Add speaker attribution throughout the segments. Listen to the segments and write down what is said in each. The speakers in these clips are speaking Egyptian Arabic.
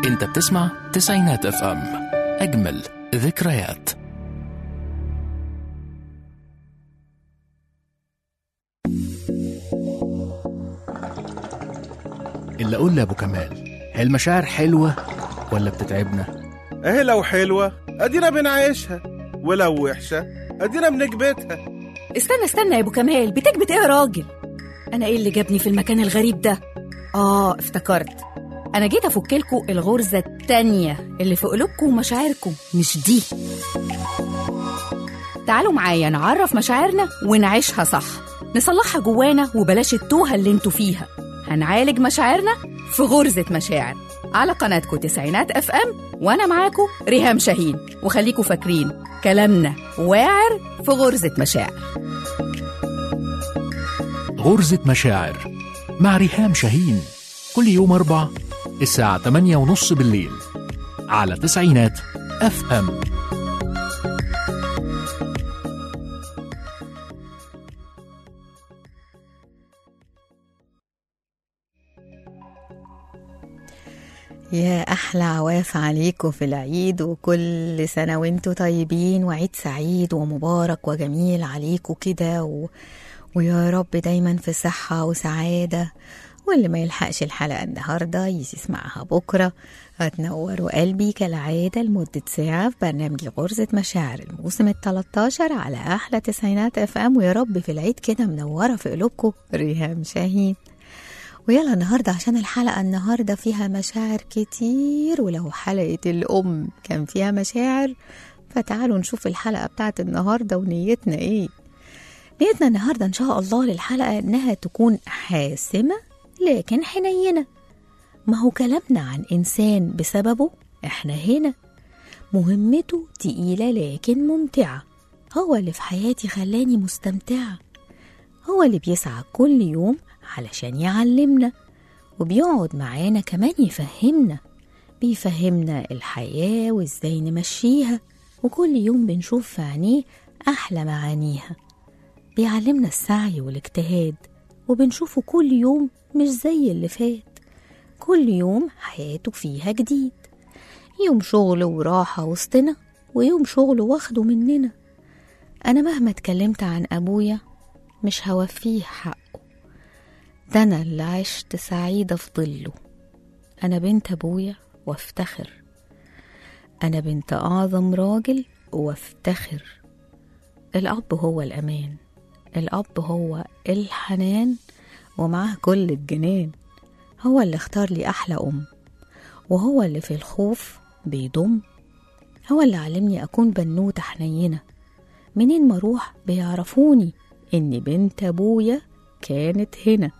Speaker 1: انت بتسمع تسعينات اف ام اجمل ذكريات اللي اقول لابو كمال هي المشاعر حلوه ولا بتتعبنا
Speaker 2: اهي لو حلوة ادينا بنعيشها ولو وحشة ادينا بنكبتها
Speaker 3: استنى استنى يا ابو كمال بتكبت ايه يا راجل انا ايه اللي جابني في المكان الغريب ده اه افتكرت انا جيت افكلكوا الغرزه التانية اللي في قلوبكم ومشاعركم مش دي تعالوا معايا نعرف مشاعرنا ونعيشها صح نصلحها جوانا وبلاش التوهه اللي انتوا فيها هنعالج مشاعرنا في غرزه مشاعر على قناتكم تسعينات اف ام وانا معاكم ريهام شاهين وخليكوا فاكرين كلامنا واعر في غرزه مشاعر
Speaker 1: غرزة مشاعر مع ريهام شاهين كل يوم أربع الساعة 8 ونص بالليل على تسعينات اف ام
Speaker 4: يا أحلى عواف عليكم في العيد وكل سنة وانتوا طيبين وعيد سعيد ومبارك وجميل عليكم كده و... ويا رب دايما في صحة وسعادة واللي ما يلحقش الحلقة النهاردة يسمعها بكرة هتنوروا قلبي كالعادة لمدة ساعة في برنامج غرزة مشاعر الموسم التلاتاشر على أحلى تسعينات اف ام ويا رب في العيد كده منورة في قلوبكم ريهام شاهين ويلا النهاردة عشان الحلقة النهاردة فيها مشاعر كتير ولو حلقة الأم كان فيها مشاعر فتعالوا نشوف الحلقة بتاعت النهاردة ونيتنا ايه نيتنا النهاردة إن شاء الله للحلقة إنها تكون حاسمة لكن حنينة ما هو كلامنا عن إنسان بسببه إحنا هنا مهمته تقيلة لكن ممتعة هو اللي في حياتي خلاني مستمتعة هو اللي بيسعى كل يوم علشان يعلمنا وبيقعد معانا كمان يفهمنا بيفهمنا الحياة وإزاي نمشيها وكل يوم بنشوف في عينيه أحلى معانيها بيعلمنا السعي والاجتهاد وبنشوفه كل يوم مش زي اللي فات كل يوم حياته فيها جديد يوم شغل وراحة وسطنا ويوم شغل واخده مننا أنا مهما اتكلمت عن أبويا مش هوفيه حقه ده أنا اللي عشت سعيدة في ظله أنا بنت أبويا وافتخر أنا بنت أعظم راجل وافتخر الأب هو الأمان الأب هو الحنان ومعاه كل الجنان هو اللي اختار لي أحلى أم وهو اللي في الخوف بيضم هو اللي علمني أكون بنوتة حنينة منين ما أروح بيعرفوني إني بنت أبويا كانت هنا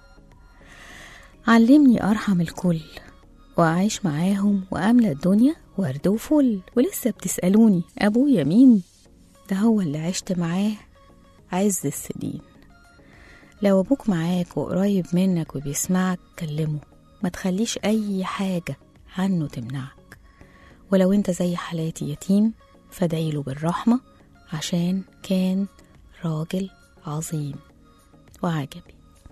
Speaker 4: علمني أرحم الكل وأعيش معاهم وأملى الدنيا ورد وفل ولسه بتسألوني أبويا مين؟ ده هو اللي عشت معاه عز السنين لو أبوك معاك وقريب منك وبيسمعك كلمه ما تخليش أي حاجة عنه تمنعك ولو انت زي حالاتي يتيم فادعيله بالرحمة عشان كان راجل عظيم وعجبي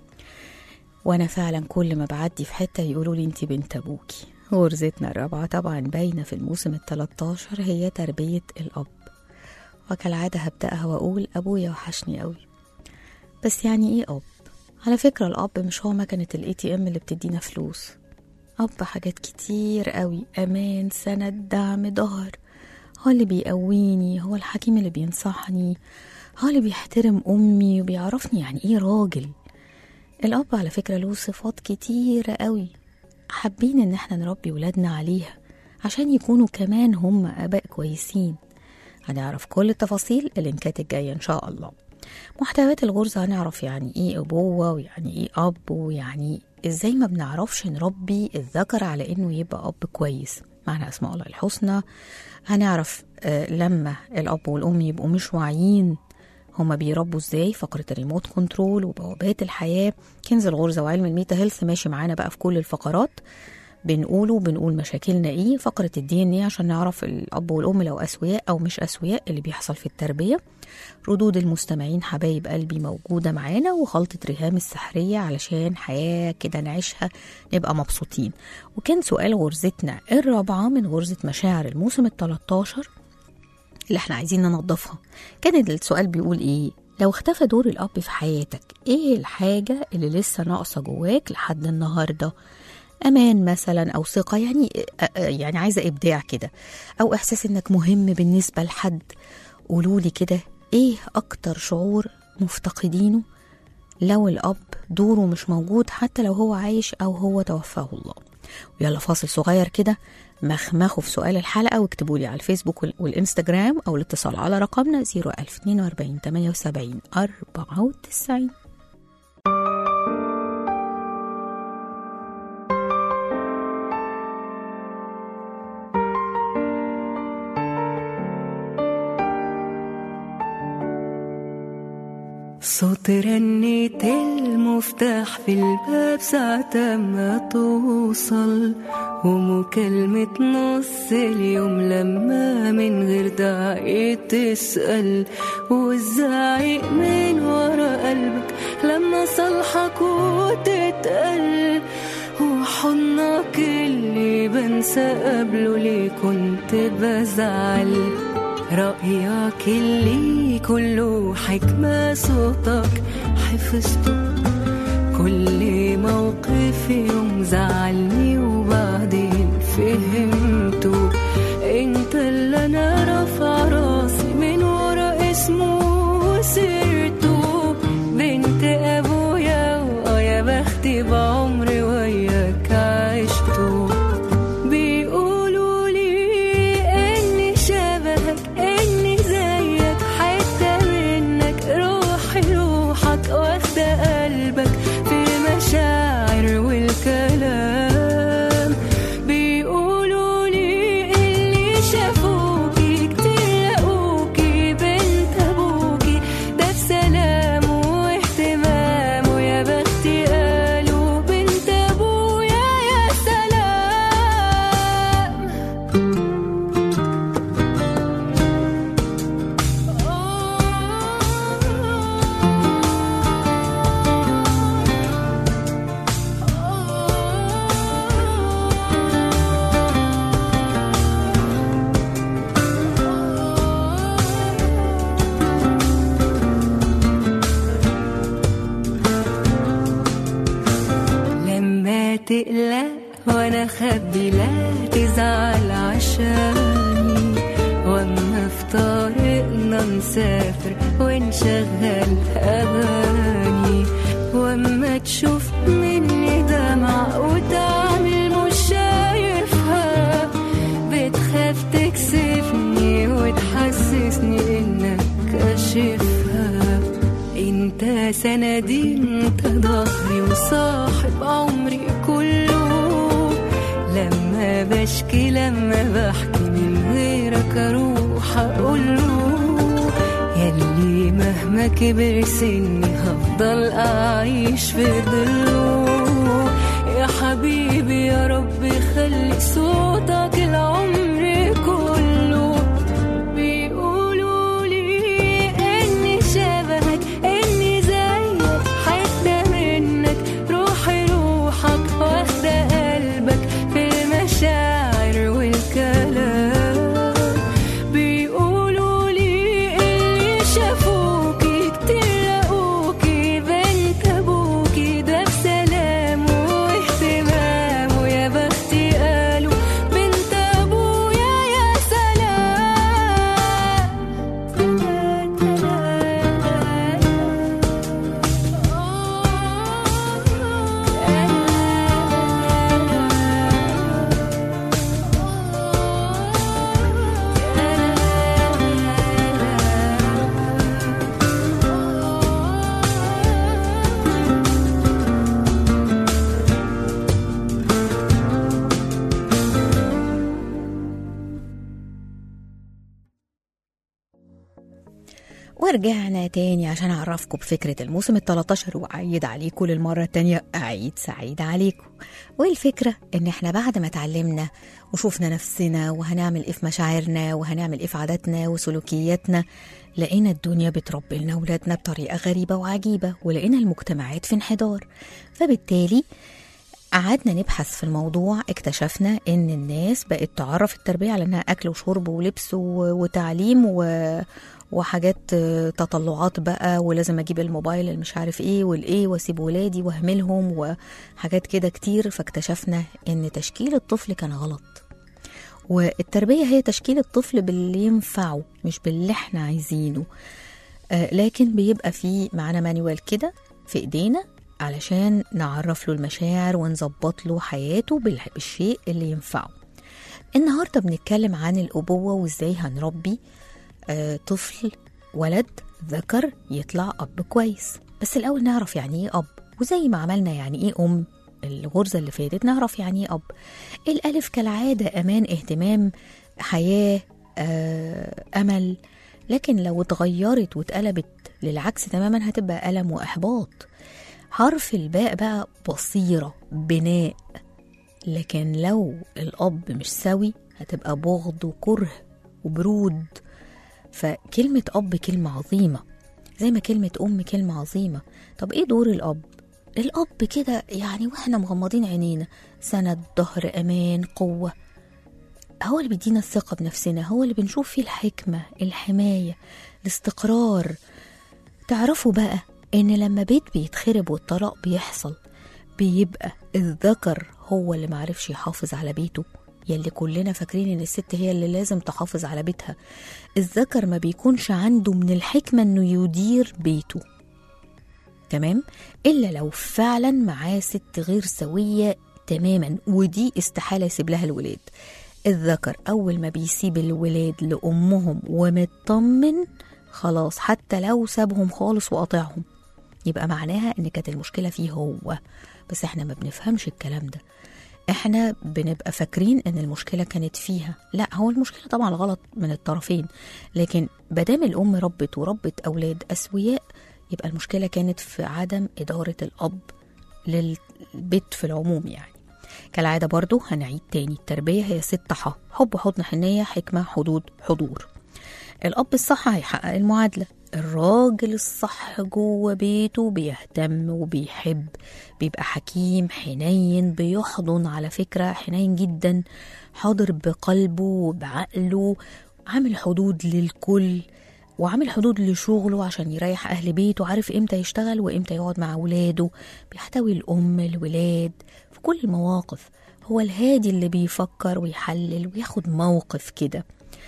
Speaker 4: وانا فعلا كل ما بعدي في حته يقولوا لي انت بنت ابوكي غرزتنا الرابعه طبعا باينه في الموسم التلاتاشر هي تربيه الاب وكالعاده هبداها واقول ابويا وحشني قوي بس يعني ايه اب على فكره الاب مش هو مكنه الاي تي ام اللي بتدينا فلوس اب حاجات كتير قوي امان سند دعم ظهر هو اللي بيقويني هو الحكيم اللي بينصحني هو اللي بيحترم امي وبيعرفني يعني ايه راجل الأب على فكرة له صفات كتيرة قوي حابين إن احنا نربي ولادنا عليها عشان يكونوا كمان هم آباء كويسين هنعرف كل التفاصيل اللينكات الجاية إن شاء الله محتويات الغرزة هنعرف يعني إيه أبوة ويعني إيه أب ويعني إزاي ما بنعرفش نربي الذكر على إنه يبقى أب كويس معنى أسماء الله الحسنى هنعرف آه لما الأب والأم يبقوا مش واعيين هما بيربوا ازاي فقرة الريموت كنترول وبوابات الحياة كنز الغرزة وعلم الميتا هيلث ماشي معانا بقى في كل الفقرات بنقوله بنقول مشاكلنا ايه فقرة الدي ان ايه عشان نعرف الاب والام لو اسوياء او مش اسوياء اللي بيحصل في التربية ردود المستمعين حبايب قلبي موجودة معانا وخلطة ريهام السحرية علشان حياة كده نعيشها نبقى مبسوطين وكان سؤال غرزتنا الرابعة من غرزة مشاعر الموسم التلاتاشر اللي احنا عايزين ننظفها كان السؤال بيقول ايه لو اختفى دور الأب في حياتك ايه الحاجة اللي لسه ناقصة جواك لحد النهاردة أمان مثلا أو ثقة يعني يعني عايزة إبداع كده أو إحساس إنك مهم بالنسبة لحد قولولي كده إيه أكتر شعور مفتقدينه لو الأب دوره مش موجود حتى لو هو عايش أو هو توفاه الله ويلا فاصل صغير كده مخمخوا في سؤال الحلقة واكتبوا لي على الفيسبوك وال- والإنستجرام أو الاتصال على رقمنا 01042 78 94
Speaker 5: صوت رنة المفتاح في الباب ساعة ما توصل ومكالمة نص اليوم لما من غير داعي تسأل والزعيق من ورا قلبك لما صالحك وتتقل وحضنك اللي بنسى قبله ليه كنت بزعل رأيك اللي كله حكمة صوتك حفظته كل موقف يوم زعلني وبعدين فهمته انت اللي انا رافع راسي من ورا اسمه وسيرته بنت ابويا واه يا بختي بعمري وياك عشته بيقولوا لي اني شبهك اني زيك حتة منك روحي روحك واخدة قلبك في مشاعر والكلام بيقولوا لي اللي شافوكي كتير لقوكي بنت ابوكي ده بسلام واهتمام ويا بختي قالوا بنت ابويا يا سلام لما تقلق وانا خبي لا تزعل عشاني واما في طريقنا نسافر ونشغل اغاني واما تشوف مني دمع وتعمل مش شايفها بتخاف تكسفني وتحسسني انك كاشفها انت سندي انت ظهري وصاحب عمري كله لما بشكي لما بحكي من غيرك اروح اقوله ياللي مهما كبر سني هفضل اعيش في ظله يا حبيبي يا رب خلي صوتك العمر كله بيقولوا لي اني شبهك اني زيك حتة منك روحي روحك واخدة قلبك في المشاعر والكلام بيقولوا لي اللي شافوكي كتير لقوكي بنت ابوكي ده بسلام واهتمام ويا بختي قالوا
Speaker 4: ورجعنا تاني عشان أعرفكم بفكرة الموسم التلاتاشر وأعيد عليكم للمرة التانية أعيد سعيد عليكم والفكرة إن إحنا بعد ما اتعلمنا وشوفنا نفسنا وهنعمل إيه في مشاعرنا وهنعمل إيه في عاداتنا وسلوكياتنا لقينا الدنيا بتربي لنا ولادنا بطريقة غريبة وعجيبة ولقينا المجتمعات في انحدار فبالتالي قعدنا نبحث في الموضوع اكتشفنا ان الناس بقت تعرف التربيه على انها اكل وشرب ولبس و- وتعليم و... وحاجات آه، تطلعات بقى ولازم اجيب الموبايل اللي مش عارف ايه والايه واسيب ولادي واهملهم وحاجات كده كتير فاكتشفنا ان تشكيل الطفل كان غلط والتربيه هي تشكيل الطفل باللي ينفعه مش باللي احنا عايزينه آه، لكن بيبقى في معانا مانيوال كده في ايدينا علشان نعرف له المشاعر ونظبط له حياته بال- بالشيء اللي ينفعه النهارده بنتكلم عن الأبوة وازاي هنربي آه، طفل ولد ذكر يطلع أب كويس بس الأول نعرف يعني إيه أب وزي ما عملنا يعني إيه أم الغرزة اللي فاتت نعرف يعني إيه أب الألف كالعادة أمان اهتمام حياة آه، أمل لكن لو اتغيرت واتقلبت للعكس تماما هتبقى ألم وإحباط حرف الباء بقى بصيرة بناء لكن لو الأب مش سوي هتبقى بغض وكره وبرود فكلمة أب كلمة عظيمة زي ما كلمة أم كلمة عظيمة طب إيه دور الأب؟ الأب كده يعني وإحنا مغمضين عينينا سند ظهر أمان قوة هو اللي بيدينا الثقة بنفسنا هو اللي بنشوف فيه الحكمة الحماية الاستقرار تعرفوا بقى إن لما بيت بيتخرب والطلاق بيحصل بيبقى الذكر هو اللي معرفش يحافظ على بيته يلي كلنا فاكرين ان الست هي اللي لازم تحافظ على بيتها الذكر ما بيكونش عنده من الحكمة انه يدير بيته تمام الا لو فعلا معاه ست غير سوية تماما ودي استحالة يسيب لها الولاد الذكر اول ما بيسيب الولاد لامهم ومطمن خلاص حتى لو سابهم خالص وقاطعهم يبقى معناها ان كانت المشكله فيه هو بس احنا ما بنفهمش الكلام ده احنا بنبقى فاكرين ان المشكله كانت فيها لا هو المشكله طبعا غلط من الطرفين لكن مادام الام ربت وربت اولاد اسوياء يبقى المشكله كانت في عدم اداره الاب للبيت في العموم يعني كالعادة برضو هنعيد تاني التربية هي ست ح حب حضن حنية حكمة حدود حضور الأب الصح هيحقق المعادلة الراجل الصح جوه بيته بيهتم وبيحب بيبقى حكيم حنين بيحضن على فكرة حنين جدا حاضر بقلبه وبعقله عامل حدود للكل وعامل حدود لشغله عشان يريح أهل بيته عارف إمتى يشتغل وإمتى يقعد مع ولاده بيحتوي الأم الولاد في كل المواقف هو الهادي اللي بيفكر ويحلل وياخد موقف كده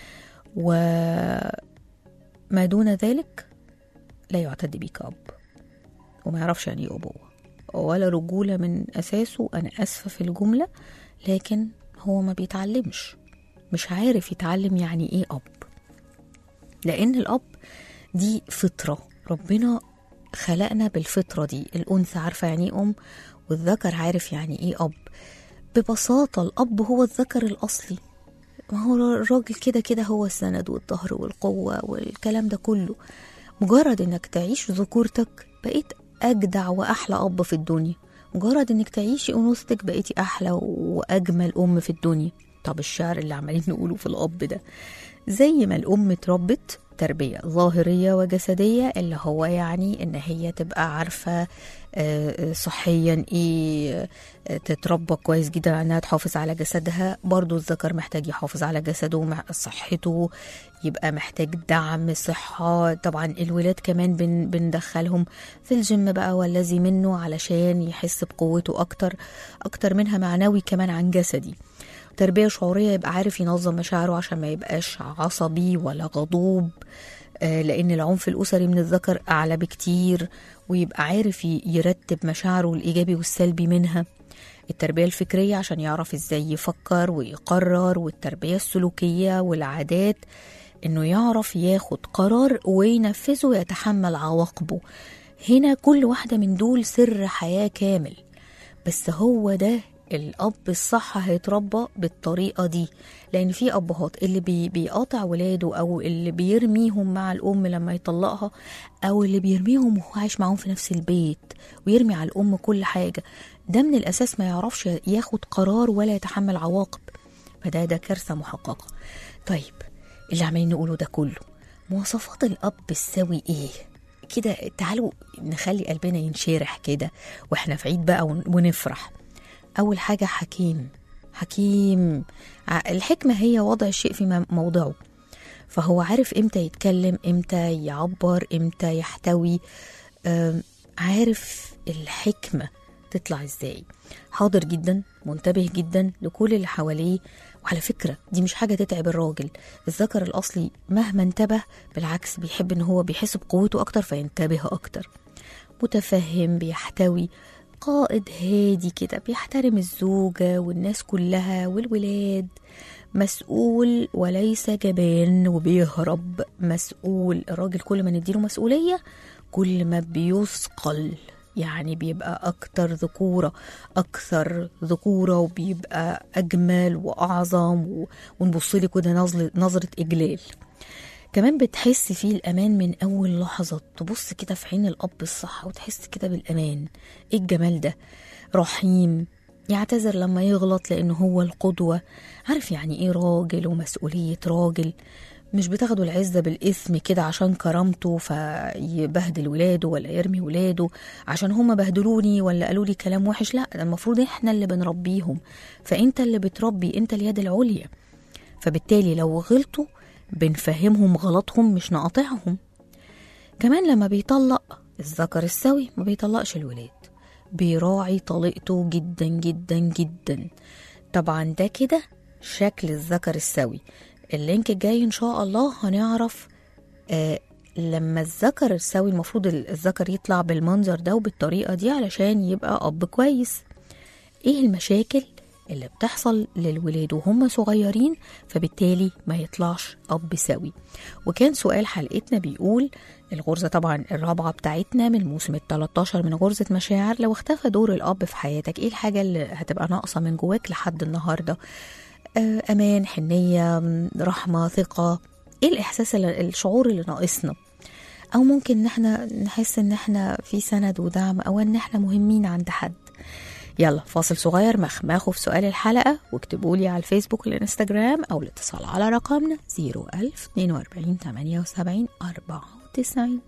Speaker 4: وما دون ذلك لا يعتد بيه كأب وما يعرفش يعني ايه أبوة ولا رجولة من أساسه أنا أسفة في الجملة لكن هو ما بيتعلمش مش عارف يتعلم يعني ايه أب لأن الأب دي فطرة ربنا خلقنا بالفطرة دي الأنثى عارفة يعني ايه أم والذكر عارف يعني ايه أب ببساطة الأب هو الذكر الأصلي ما هو الراجل كده كده هو السند والظهر والقوة والكلام ده كله مجرد انك تعيش ذكورتك بقيت أجدع وأحلى أب في الدنيا مجرد انك تعيشي أنوثتك بقيتي أحلى وأجمل أم في الدنيا طب الشعر اللي عمالين نقوله في الأب ده زي ما الأم اتربت تربية ظاهرية وجسدية اللي هو يعني إن هي تبقى عارفة آه، صحيا إيه آه، تتربى كويس جدا على إنها تحافظ على جسدها برضو الذكر محتاج يحافظ على جسده مع صحته يبقى محتاج دعم صحة طبعا الولاد كمان بن بندخلهم في الجيم بقى والذي منه علشان يحس بقوته أكتر أكتر منها معنوي كمان عن جسدي تربية شعورية يبقى عارف ينظم مشاعره عشان ما يبقاش عصبي ولا غضوب آه، لأن العنف الأسري من الذكر أعلى بكتير ويبقى عارف ي- يرتب مشاعره الإيجابي والسلبي منها التربية الفكرية عشان يعرف إزاي يفكر ويقرر والتربية السلوكية والعادات إنه يعرف ياخد قرار وينفذه ويتحمل عواقبه هنا كل واحدة من دول سر حياة كامل بس هو ده الاب الصح هيتربى بالطريقه دي لان في ابهات اللي بي بيقاطع ولاده او اللي بيرميهم مع الام لما يطلقها او اللي بيرميهم وهو عايش معاهم في نفس البيت ويرمي على الام كل حاجه ده من الاساس ما يعرفش ياخد قرار ولا يتحمل عواقب فده ده كارثه محققه طيب اللي عمالين نقوله ده كله مواصفات الاب السوي ايه كده تعالوا نخلي قلبنا ينشرح كده واحنا في عيد بقى ون- ونفرح اول حاجه حكيم حكيم ع- الحكمه هي وضع الشيء في م- موضعه فهو عارف امتى يتكلم امتى يعبر امتى يحتوي آم، عارف الحكمه تطلع ازاي حاضر جدا منتبه جدا لكل اللي حواليه وعلى فكرة دي مش حاجة تتعب الراجل الذكر الأصلي مهما انتبه بالعكس بيحب ان هو بيحس بقوته أكتر فينتبه أكتر متفهم بيحتوي قائد هادي كده بيحترم الزوجة والناس كلها والولاد مسؤول وليس جبان وبيهرب مسؤول الراجل كل ما نديله مسؤولية كل ما بيثقل يعني بيبقى أكتر ذكورة أكثر ذكورة وبيبقى أجمل وأعظم و- ونبص له كده نظرة نظرة إجلال كمان بتحس فيه الأمان من أول لحظة تبص كده في عين الأب الصح وتحس كده بالأمان إيه الجمال ده رحيم يعتذر لما يغلط لأنه هو القدوة عارف يعني إيه راجل ومسؤولية راجل مش بتاخدوا العزة بالإثم كده عشان كرامته فيبهدل ولاده ولا يرمي ولاده عشان هما بهدلوني ولا قالوا لي كلام وحش لا ده المفروض احنا اللي بنربيهم فانت اللي بتربي انت اليد العليا فبالتالي لو غلطوا بنفهمهم غلطهم مش نقاطعهم كمان لما بيطلق الذكر السوي ما بيطلقش الولاد بيراعي طليقته جدا جدا جدا طبعا ده كده شكل الذكر السوي اللينك الجاي ان شاء الله هنعرف آه لما الذكر السوي المفروض ال- الذكر يطلع بالمنظر ده وبالطريقة دي علشان يبقى أب كويس ايه المشاكل اللي بتحصل للولاد وهم صغيرين فبالتالي ما يطلعش أب سوي وكان سؤال حلقتنا بيقول الغرزة طبعا الرابعة بتاعتنا من الموسم ال 13 من غرزة مشاعر لو اختفى دور الأب في حياتك ايه الحاجة اللي هتبقى ناقصة من جواك لحد النهاردة آه، أمان حنية م، رحمة ثقة ايه الإحساس اللي الشعور اللي ناقصنا أو ممكن إن احنا نحس إن احنا في سند ودعم أو إن احنا مهمين عند حد يلا فاصل صغير مخمخوا في سؤال الحلقة واكتبوا لي على الفيسبوك والانستجرام أو الاتصال على رقمنا 01000 42 78 94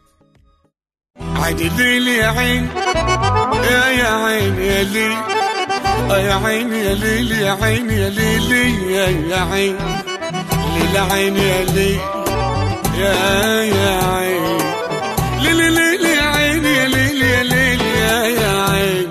Speaker 6: عيني ليل يا عين يا يا عين يا ليل آه يا عين يا ليل يا عين يا ليل يا يا عين ليل عين يا ليل يا يا عين ليل ليل يا عين يا ليل يا ليل يا يا عين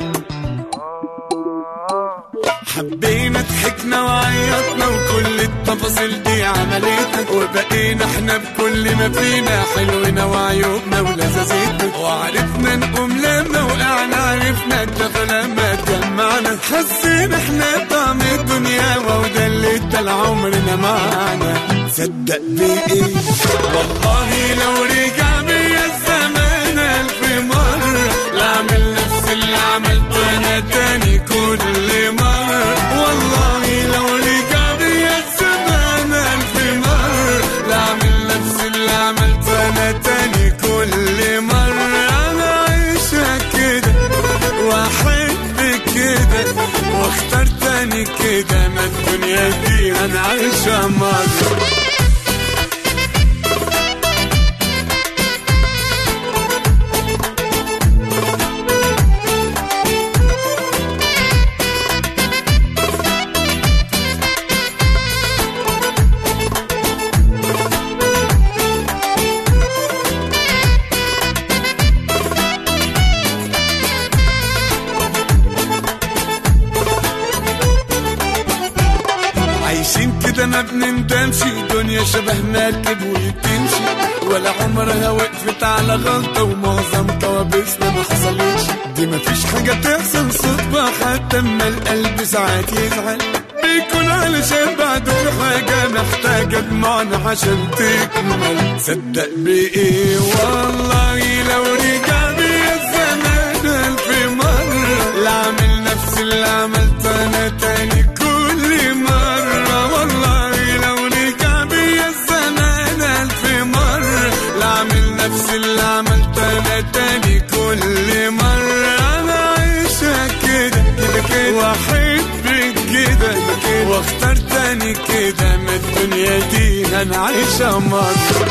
Speaker 6: حبينا ضحكنا وعيطنا وكل التفاصيل دي عملتنا وبقينا احنا بكل ما فينا حلونا وعيوبنا ولذاذتنا وعرفنا نقوم لما وقعنا عرفنا نتفق لما اتجمعنا حسينا احنا طعم الدنيا وده اللي ادى عمرنا معانا تصدق بايه والله لو رجع بيا الزمان الف مرة لا اعمل نفس اللي عملته انا تاني كل مرة والله لو رجع بيا الزمان الف مرة لا اعمل نفس اللي عملته انا تاني كل مرة انا عايشة كده واحب كده واختار تاني كده ما الدنيا دي انا عايشة مرة عايشين كده ما بنندمش دنيا شبه مركب وبتمشي ولا عمرها وقفت على غلطة ومعظم كوابيسنا ما حصلتش دي ما فيش حاجة تحصل صدفة حتى اما القلب ساعات يزعل بيكون علشان بعده في حاجة محتاجة دموعنا عشان تكمل صدق بإيه والله لو رجع بيا الزمان ألف مرة لا أعمل نفس اللي عملته واحبك كده واختار تاني كده ما الدنيا دي هنعيشها مرة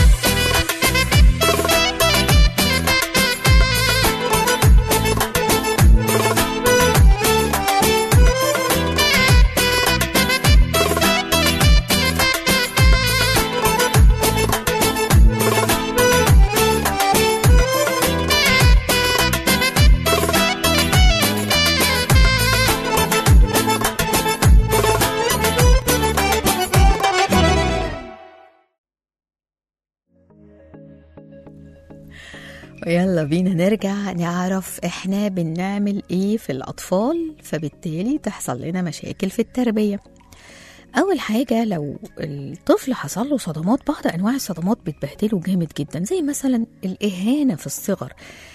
Speaker 4: يلا بينا نرجع نعرف احنا بنعمل ايه في الاطفال فبالتالي تحصل لنا مشاكل في التربيه اول حاجه لو الطفل حصل له صدمات بعض انواع الصدمات بتبهدله جامد جدا زي مثلا الاهانه في الصغر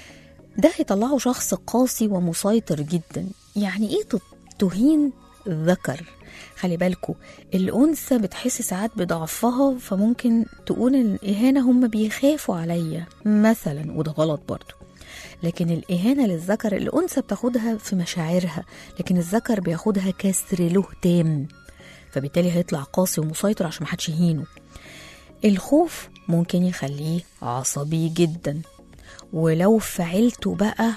Speaker 4: ده هيطلعه شخص قاسي ومسيطر جدا يعني ايه ت- تهين ذكر خلي بالكو الأنثى بتحس ساعات بضعفها فممكن تقول الإهانة هم بيخافوا عليا مثلا وده غلط برضو لكن الإهانة للذكر الأنثى بتاخدها في مشاعرها لكن الذكر بياخدها كسر له تام فبالتالي هيطلع قاسي ومسيطر عشان محدش يهينه الخوف ممكن يخليه عصبي جدا ولو في عيلته بقى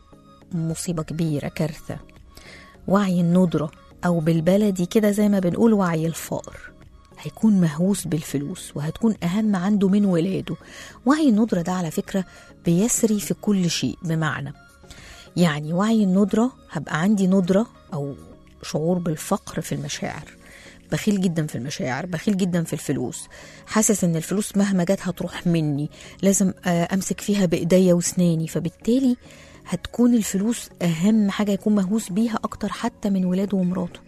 Speaker 4: مصيبة كبيرة كارثة وعي الندرة أو بالبلدي كده زي ما بنقول وعي الفقر هيكون مهووس بالفلوس وهتكون أهم عنده من ولاده وعي الندرة ده على فكرة بيسري في كل شيء بمعنى يعني وعي الندرة هبقى عندي ندرة أو شعور بالفقر في المشاعر بخيل جدا في المشاعر بخيل جدا في الفلوس حاسس ان الفلوس مهما جت هتروح مني لازم آه، امسك فيها بايديا واسناني فبالتالي هتكون الفلوس اهم حاجه يكون مهووس بيها اكتر حتى من ولاده ومراته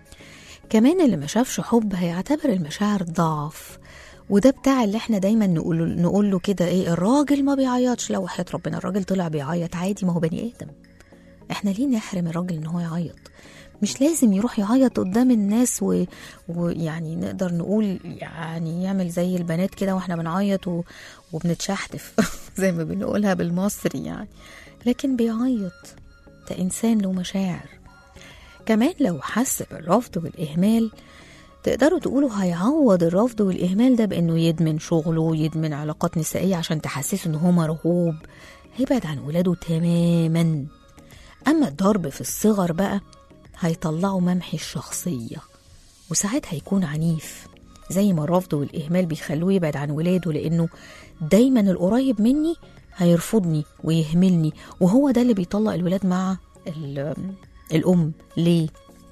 Speaker 4: كمان اللي ما شافش حب هيعتبر المشاعر ضعف وده بتاع اللي احنا دايما نقول نقول له كده ايه الراجل ما بيعيطش لو وحياة ربنا الراجل طلع بيعيط عادي ما هو بني ادم احنا ليه نحرم الراجل ان هو يعيط مش لازم يروح يعيط قدام الناس و... ويعني نقدر نقول يعني يعمل زي البنات كده واحنا بنعيط و... وبنتشحتف زي ما بنقولها بالمصري يعني لكن بيعيط ده انسان له مشاعر كمان لو حس بالرفض والإهمال تقدروا تقولوا هيعوض الرفض والإهمال ده بإنه يدمن شغله يدمن علاقات نسائية عشان تحسسه إن هو مرغوب هيبعد عن ولاده تماما أما الضرب في الصغر بقى هيطلعوا ممحي الشخصية وساعات هيكون عنيف زي ما الرفض والإهمال بيخلوه يبعد عن ولاده لأنه دايما القريب مني هيرفضني ويهملني وهو ده اللي بيطلق الولاد مع ال- الأم ليه؟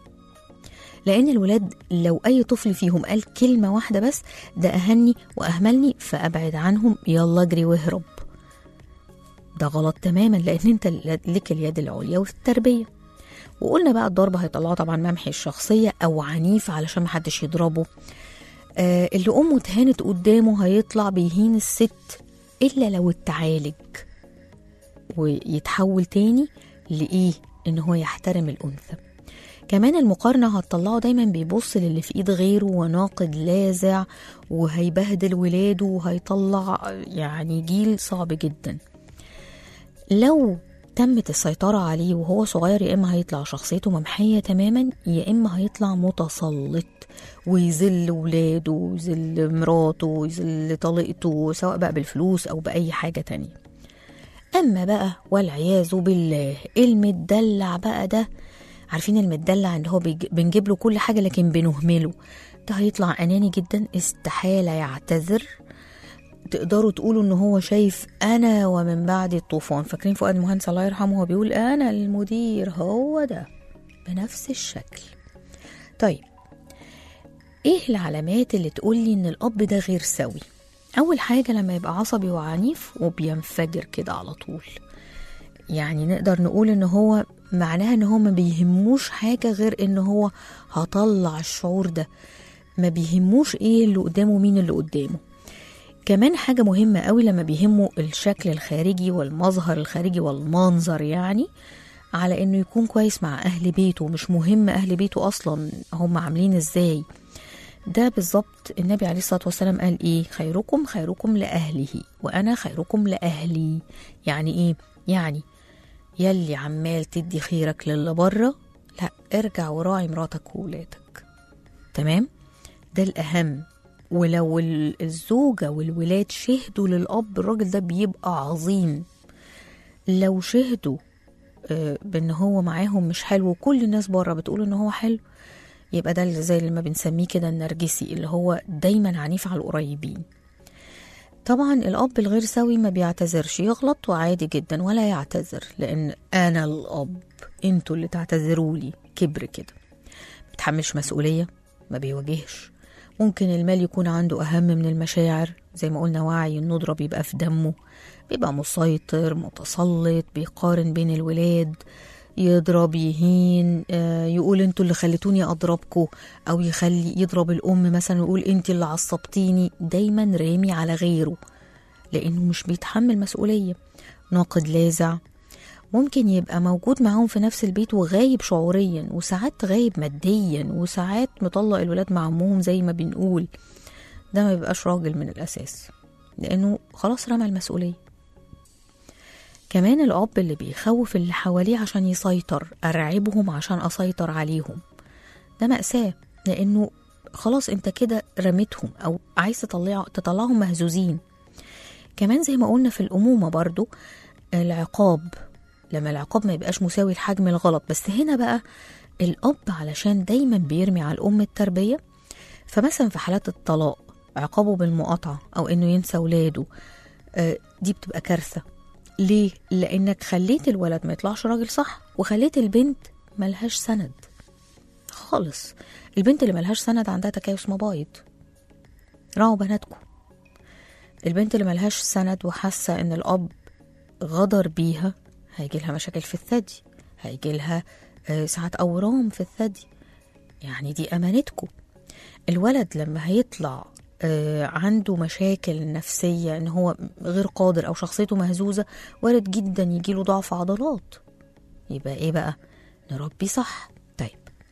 Speaker 4: لأن الولاد لو أي طفل فيهم قال كلمة واحدة بس ده أهني وأهملني فأبعد عنهم يلا اجري واهرب ده غلط تماما لأن أنت لك اليد العليا وفي التربية وقلنا بقى الضرب هيطلعه طبعا ممحي الشخصية أو عنيف علشان محدش يضربه آه اللي أمه اتهانت قدامه هيطلع بيهين الست إلا لو اتعالج ويتحول تاني لإيه؟ إن هو يحترم الأنثى كمان المقارنة هتطلعه دايما بيبص للي في ايد غيره وناقد لاذع وهيبهدل ولاده وهيطلع يعني جيل صعب جدا لو تمت السيطرة عليه وهو صغير يا إما هيطلع شخصيته ممحية تماما يا إما هيطلع متسلط ويذل ولاده ويذل مراته ويذل طليقته سواء بقى بالفلوس أو بأي حاجة تانية أما بقى والعياذ بالله المدلع بقى ده عارفين المدلع اللي هو بيج- بنجيب له كل حاجة لكن بنهمله ده هيطلع أناني جدا استحالة يعتذر تقدروا تقولوا ان هو شايف انا ومن بعد الطوفان فاكرين فؤاد مهندس الله يرحمه هو بيقول انا المدير هو ده بنفس الشكل طيب ايه العلامات اللي تقولي ان الاب ده غير سوي اول حاجه لما يبقى عصبي وعنيف وبينفجر كده على طول يعني نقدر نقول ان هو معناها ان هو ما بيهموش حاجه غير ان هو هطلع الشعور ده ما بيهموش ايه اللي قدامه مين اللي قدامه كمان حاجة مهمة قوي لما بيهمه الشكل الخارجي والمظهر الخارجي والمنظر يعني على انه يكون كويس مع اهل بيته مش مهم اهل بيته اصلا هم عاملين ازاي ده بالظبط النبي عليه الصلاة والسلام قال ايه خيركم خيركم لأهله وأنا خيركم لأهلي يعني ايه يعني يلي عمال تدي خيرك للي بره لا ارجع وراعي مراتك وولادك تمام ده الأهم ولو ال- الزوجة والولاد شهدوا للأب الراجل ده بيبقى عظيم لو شهدوا آه، بان هو معاهم مش حلو وكل الناس بره بتقول ان هو حلو يبقى ده اللي زي اللي ما بنسميه كده النرجسي اللي هو دايما عنيف على القريبين طبعا الاب الغير سوي ما بيعتذرش يغلط وعادي جدا ولا يعتذر لان انا الاب انتوا اللي تعتذروا لي كبر كده ما بيتحملش مسؤوليه ما بيواجهش ممكن المال يكون عنده اهم من المشاعر زي ما قلنا وعي الندره بيبقى في دمه بيبقى مسيطر متسلط بيقارن بين الولاد يضرب يهين آه، يقول انتوا اللي خليتوني اضربكم او يخلي يضرب الام مثلا ويقول انت اللي عصبتيني دايما رامي على غيره لانه مش بيتحمل مسؤوليه ناقد لاذع ممكن يبقى موجود معاهم في نفس البيت وغايب شعوريا وساعات غايب ماديا وساعات مطلق الولاد مع امهم زي ما بنقول ده ما بيبقاش راجل من الاساس لانه خلاص رمى المسؤوليه كمان الاب اللي بيخوف اللي حواليه عشان يسيطر ارعبهم عشان اسيطر عليهم ده مأساة لانه خلاص انت كده رميتهم او عايز تطلع تطلعهم مهزوزين كمان زي ما قلنا في الامومه برضو العقاب لما العقاب ما يبقاش مساوي لحجم الغلط بس هنا بقى الاب علشان دايما بيرمي على الام التربيه فمثلا في حالات الطلاق عقابه بالمقاطعه او انه ينسى ولاده آه، دي بتبقى كارثه ليه لانك خليت الولد ما يطلعش راجل صح وخليت البنت ملهاش سند خالص البنت اللي ملهاش سند عندها تكيس مبايض راعوا بناتكم البنت اللي ملهاش سند وحاسه ان الاب غدر بيها هيجي لها مشاكل في الثدي هيجي لها آه، ساعات اورام في الثدي يعني دي امانتكم الولد لما هيطلع آه، عنده مشاكل نفسية ان هو غير قادر او شخصيته مهزوزة وارد جدا يجيله ضعف عضلات يبقى ايه بقى نربي صح طيب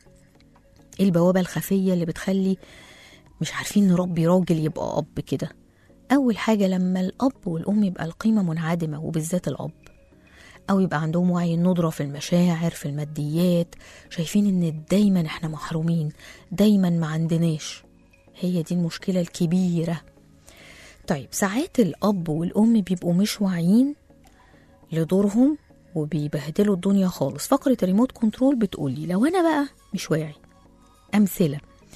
Speaker 4: ايه البوابة الخفية اللي بتخلي مش عارفين نربي راجل يبقى اب كده اول حاجة لما الاب والام يبقى القيمة منعدمة وبالذات الاب او يبقى عندهم وعي الندرة في المشاعر في الماديات شايفين ان دايما احنا محرومين دايما ما عندناش هي دي المشكلة الكبيرة طيب ساعات الأب والأم بيبقوا مش واعيين لدورهم وبيبهدلوا الدنيا خالص فقرة ريموت كنترول بتقولي لو أنا بقى مش واعي أمثلة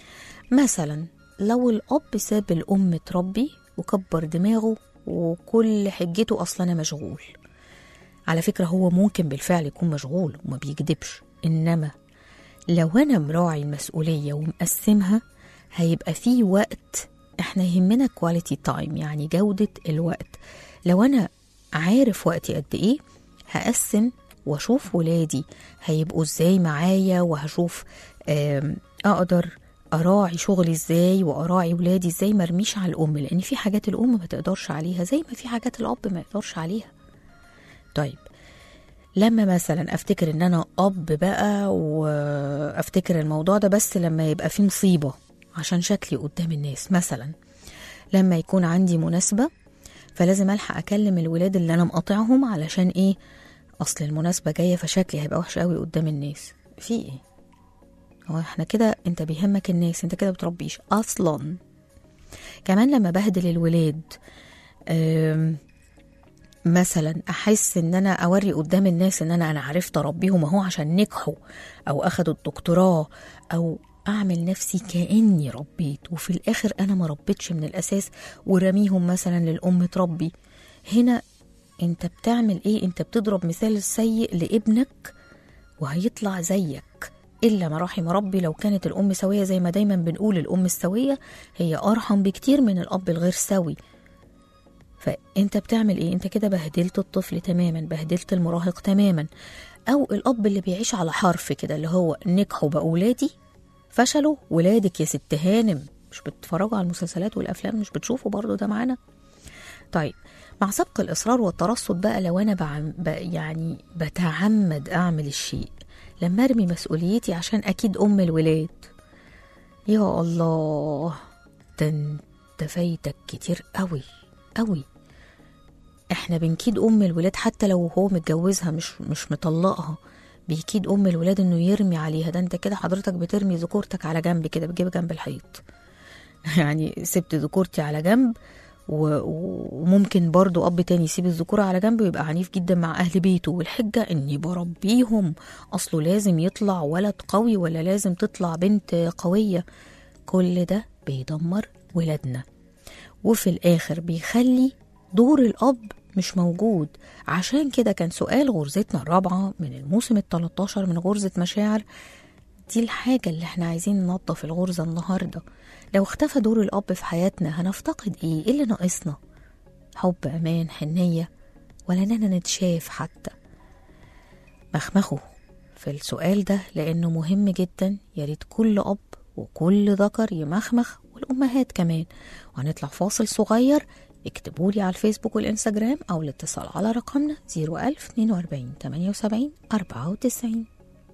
Speaker 4: مثلا لو الأب ساب الأم تربي وكبر دماغه وكل حجته أصلا أنا مشغول على فكرة هو ممكن بالفعل يكون مشغول وما بيكدبش إنما لو أنا مراعي المسؤولية ومقسمها هيبقى في وقت احنا يهمنا كواليتي تايم يعني جودة الوقت لو انا عارف وقتي قد ايه هقسم واشوف ولادي هيبقوا ازاي معايا وهشوف آم، اقدر اراعي شغلي ازاي واراعي ولادي ازاي مرميش على الام لان في حاجات الام ما تقدرش عليها زي ما في حاجات الاب ما يقدرش عليها طيب لما مثلا افتكر ان انا اب بقى وافتكر الموضوع ده بس لما يبقى في مصيبه عشان شكلي قدام الناس مثلا لما يكون عندي مناسبه فلازم الحق اكلم الولاد اللي انا مقاطعهم علشان ايه اصل المناسبه جايه فشكلي هيبقى وحش قوي قدام الناس في ايه هو احنا كده انت بيهمك الناس انت كده بتربيش اصلا كمان لما بهدل الولاد أم مثلا احس ان انا اوري قدام الناس ان انا انا عرفت اربيهم اهو عشان نجحوا او اخدوا الدكتوراه او اعمل نفسي كاني ربيت وفي الاخر انا ما ربيتش من الاساس ورميهم مثلا للام تربي هنا انت بتعمل ايه انت بتضرب مثال سيء لابنك وهيطلع زيك الا ما رحم ربي لو كانت الام سويه زي ما دايما بنقول الام السويه هي ارحم بكتير من الاب الغير سوي فانت بتعمل ايه انت كده بهدلت الطفل تماما بهدلت المراهق تماما او الاب اللي بيعيش على حرف كده اللي هو نجحوا بقى ولادي فشلوا ولادك يا ست هانم مش بتتفرجوا على المسلسلات والافلام مش بتشوفوا برضو ده معانا طيب مع سبق الاصرار والترصد بقى لو انا بعم ب يعني بتعمد اعمل الشيء لما ارمي مسؤوليتي عشان اكيد ام الولاد يا الله ده انت فايتك كتير قوي قوي احنا بنكيد ام الولاد حتى لو هو متجوزها مش مش مطلقها بيكيد ام الولاد انه يرمي عليها ده انت كده حضرتك بترمي ذكورتك على جنب كده بتجيب جنب الحيط يعني سبت ذكورتي على جنب و- و- وممكن برضو اب تاني يسيب الذكورة على جنب ويبقى عنيف جدا مع اهل بيته والحجة اني بربيهم اصله لازم يطلع ولد قوي ولا لازم تطلع بنت قوية كل ده بيدمر ولادنا وفي الآخر بيخلي دور الأب مش موجود عشان كده كان سؤال غرزتنا الرابعة من الموسم التلتاشر من غرزة مشاعر دي الحاجة اللي احنا عايزين ننظف الغرزة النهاردة لو اختفى دور الأب في حياتنا هنفتقد ايه؟ ايه اللي ناقصنا؟ حب أمان حنية ولا إننا نتشاف حتى مخمخوا في السؤال ده لأنه مهم جدا يا ريت كل أب وكل ذكر يمخمخ والأمهات كمان وهنطلع فاصل صغير اكتبوا لي على الفيسبوك والإنستجرام أو الاتصال على رقمنا 01042 78 94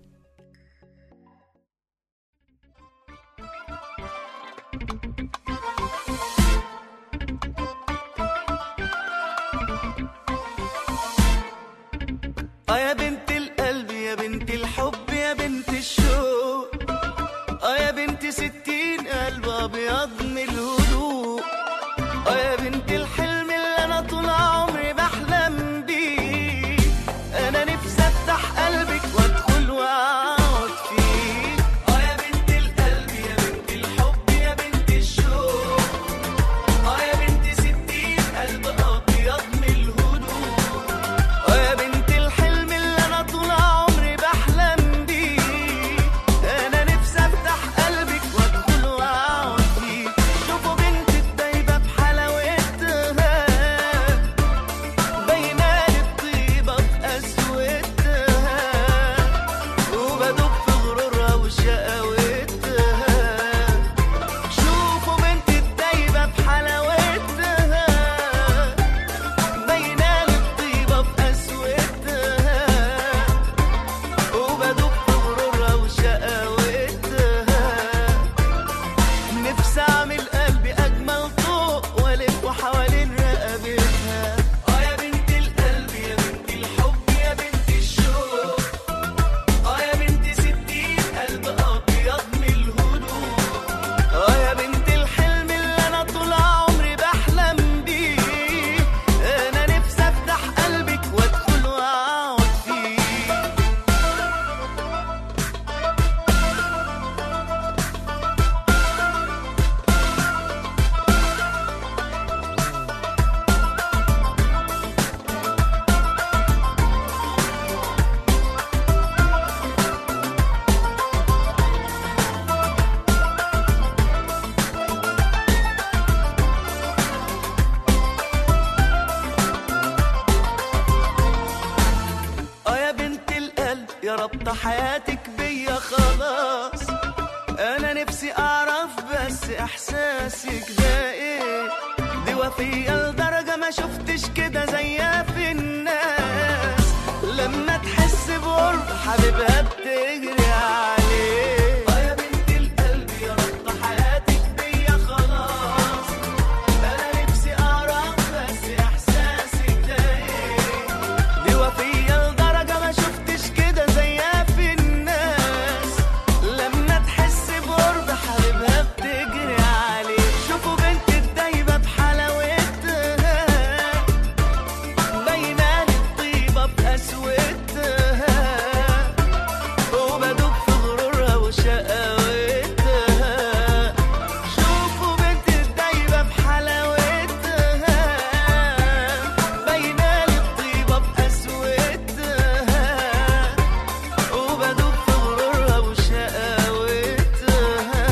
Speaker 7: اه يا بنت القلب يا بنت الحب يا بنت الشوق اه يا بنت ستين قلب ابيض من الهدوء اه يا بنت الحلم اللي انا طول عمري بحلم بيه انا نفسي افتح قلبك وادخل واقعد فيه اه يا بنت القلب يا بنت الحب يا بنت الشوق اه يا بنت ستين قلب ابيض من الهدوء يا بنت الحلم اللي انا طول عمري بحلم بيه انا نفسي افتح قلبك وادخل واقعد فيه شوفوا بنت الدايبه بحلاوتها باينه الطيبه في قسوتها وبدوب في غرورها وشقاوتها شوفوا بنت الدايبه بحلاوتها باينه الطيبه في قسوتها وبدوب في غرورها وشقاوتها نفسي اعمل قلبي اجمل طوق والف حوالين رقبتها اه يا بنت القلب يا بنت الحب يا بنت الشوق اه يا بنت ستين قلب ابيض من الهدوء اه يا بنت الحلم اللي انا طول عمري بحلم بيه انا نفسي افتح قلبك وادخل واقعد فيه اه يا بنت القلب يا ربط حياتك بيا خلاص انا نفسي اعرف بس احساسك ده ايه دي وفية لدرجة ما شفتش كده زيها في الناس لما تحس بقرب حبيبها بتجري عليه اه يا بنت القلب يا ربط حياتك بيا خلاص انا نفسي اعرف بس احساسك ده ايه دي وفية لدرجة ما شفتش كده زيها في الناس لما تحس بقرب حبيبها بتجري عليه شوفوا بنت الدايبة بحلاوتها باينة الطيبة في قسوتها وبدوب في غرورها وشقاوتها شوفوا بنت الدايبة بحلاوتها باينة الطيبة في قسوتها وبدوب في غرورها وشقاوتها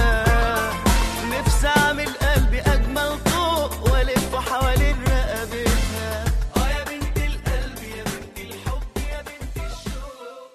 Speaker 7: نفسي اعمل قلبي اجمل طوق والف حوالين رقبتها اه يا بنت القلب يا بنت الحب يا بنت الشوق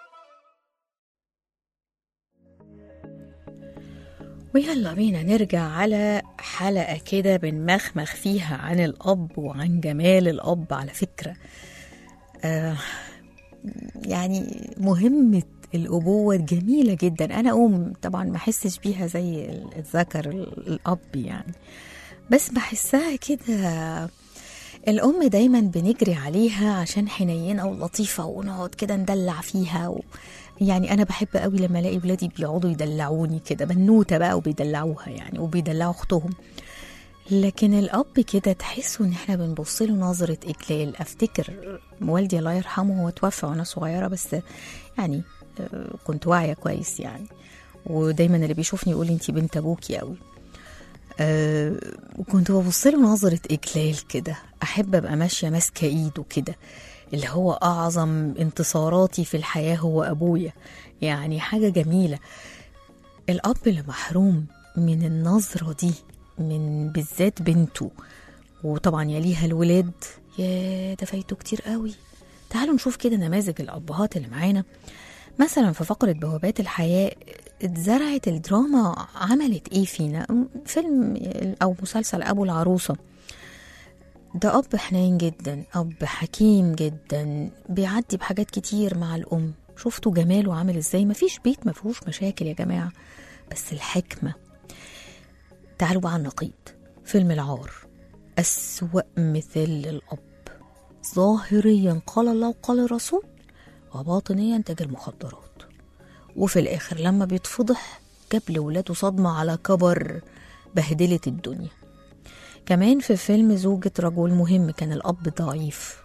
Speaker 4: ويلا بينا نرجع على حلقة كده بنمخمخ فيها عن الأب وعن جمال الأب على فكرة آه يعني مهمة الأبوة جميلة جدا أنا أم طبعا ما أحسش بيها زي الذكر الأب يعني بس بحسها كده الأم دايما بنجري عليها عشان حنينة ولطيفة ونقعد كده ندلع فيها و... يعني أنا بحب قوي لما ألاقي ولادي بيقعدوا يدلعوني كده بنوتة بقى وبيدلعوها يعني وبيدلعوا أختهم لكن الأب كده تحسوا إن إحنا بنبص له نظرة إجلال أفتكر والدي الله يرحمه هو توفى وأنا صغيرة بس يعني آه، كنت واعية كويس يعني ودايما اللي بيشوفني يقول لي انت بنت ابوكي قوي أه وكنت ببص له نظرة إجلال كده أحب أبقى ماشية ماسكة إيده كده اللي هو أعظم انتصاراتي في الحياة هو أبويا يعني حاجة جميلة الأب اللي محروم من النظرة دي من بالذات بنته وطبعا يليها الولاد يا ده فايته كتير قوي تعالوا نشوف كده نماذج الأبهات اللي معانا مثلا في فقرة بوابات الحياة اتزرعت الدراما عملت ايه فينا فيلم او مسلسل ابو العروسة ده اب حنين جدا اب حكيم جدا بيعدي بحاجات كتير مع الام شفتوا جماله عامل ازاي مفيش بيت مفيهوش مشاكل يا جماعة بس الحكمة تعالوا بقى على النقيض فيلم العار أسوأ مثال للأب ظاهريا قال الله وقال الرسول وباطنيا تاجر مخدرات وفي الآخر لما بيتفضح جاب لولاده صدمة على كبر بهدلت الدنيا كمان في فيلم زوجة رجل مهم كان الأب ضعيف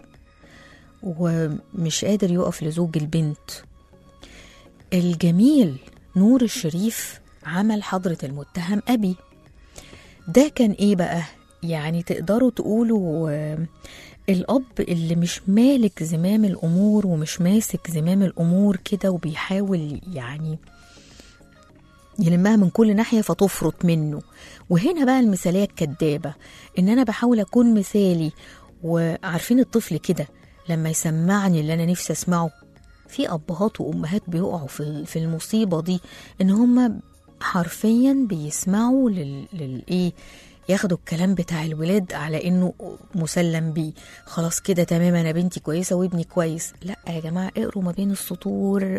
Speaker 4: ومش قادر يقف لزوج البنت الجميل نور الشريف عمل حضرة المتهم أبي ده كان إيه بقى يعني تقدروا تقولوا آه، الأب اللي مش مالك زمام الأمور ومش ماسك زمام الأمور كده وبيحاول يعني يلمها من كل ناحية فتفرط منه وهنا بقى المثالية الكدابة إن أنا بحاول أكون مثالي وعارفين الطفل كده لما يسمعني اللي أنا نفسي أسمعه في أبهات وأمهات بيقعوا في في المصيبة دي إن هم حرفيا بيسمعوا لل... للإيه ياخدوا الكلام بتاع الولاد على انه مسلم بيه خلاص كده تمام انا بنتي كويسه وابني كويس لا يا جماعه اقروا ما بين السطور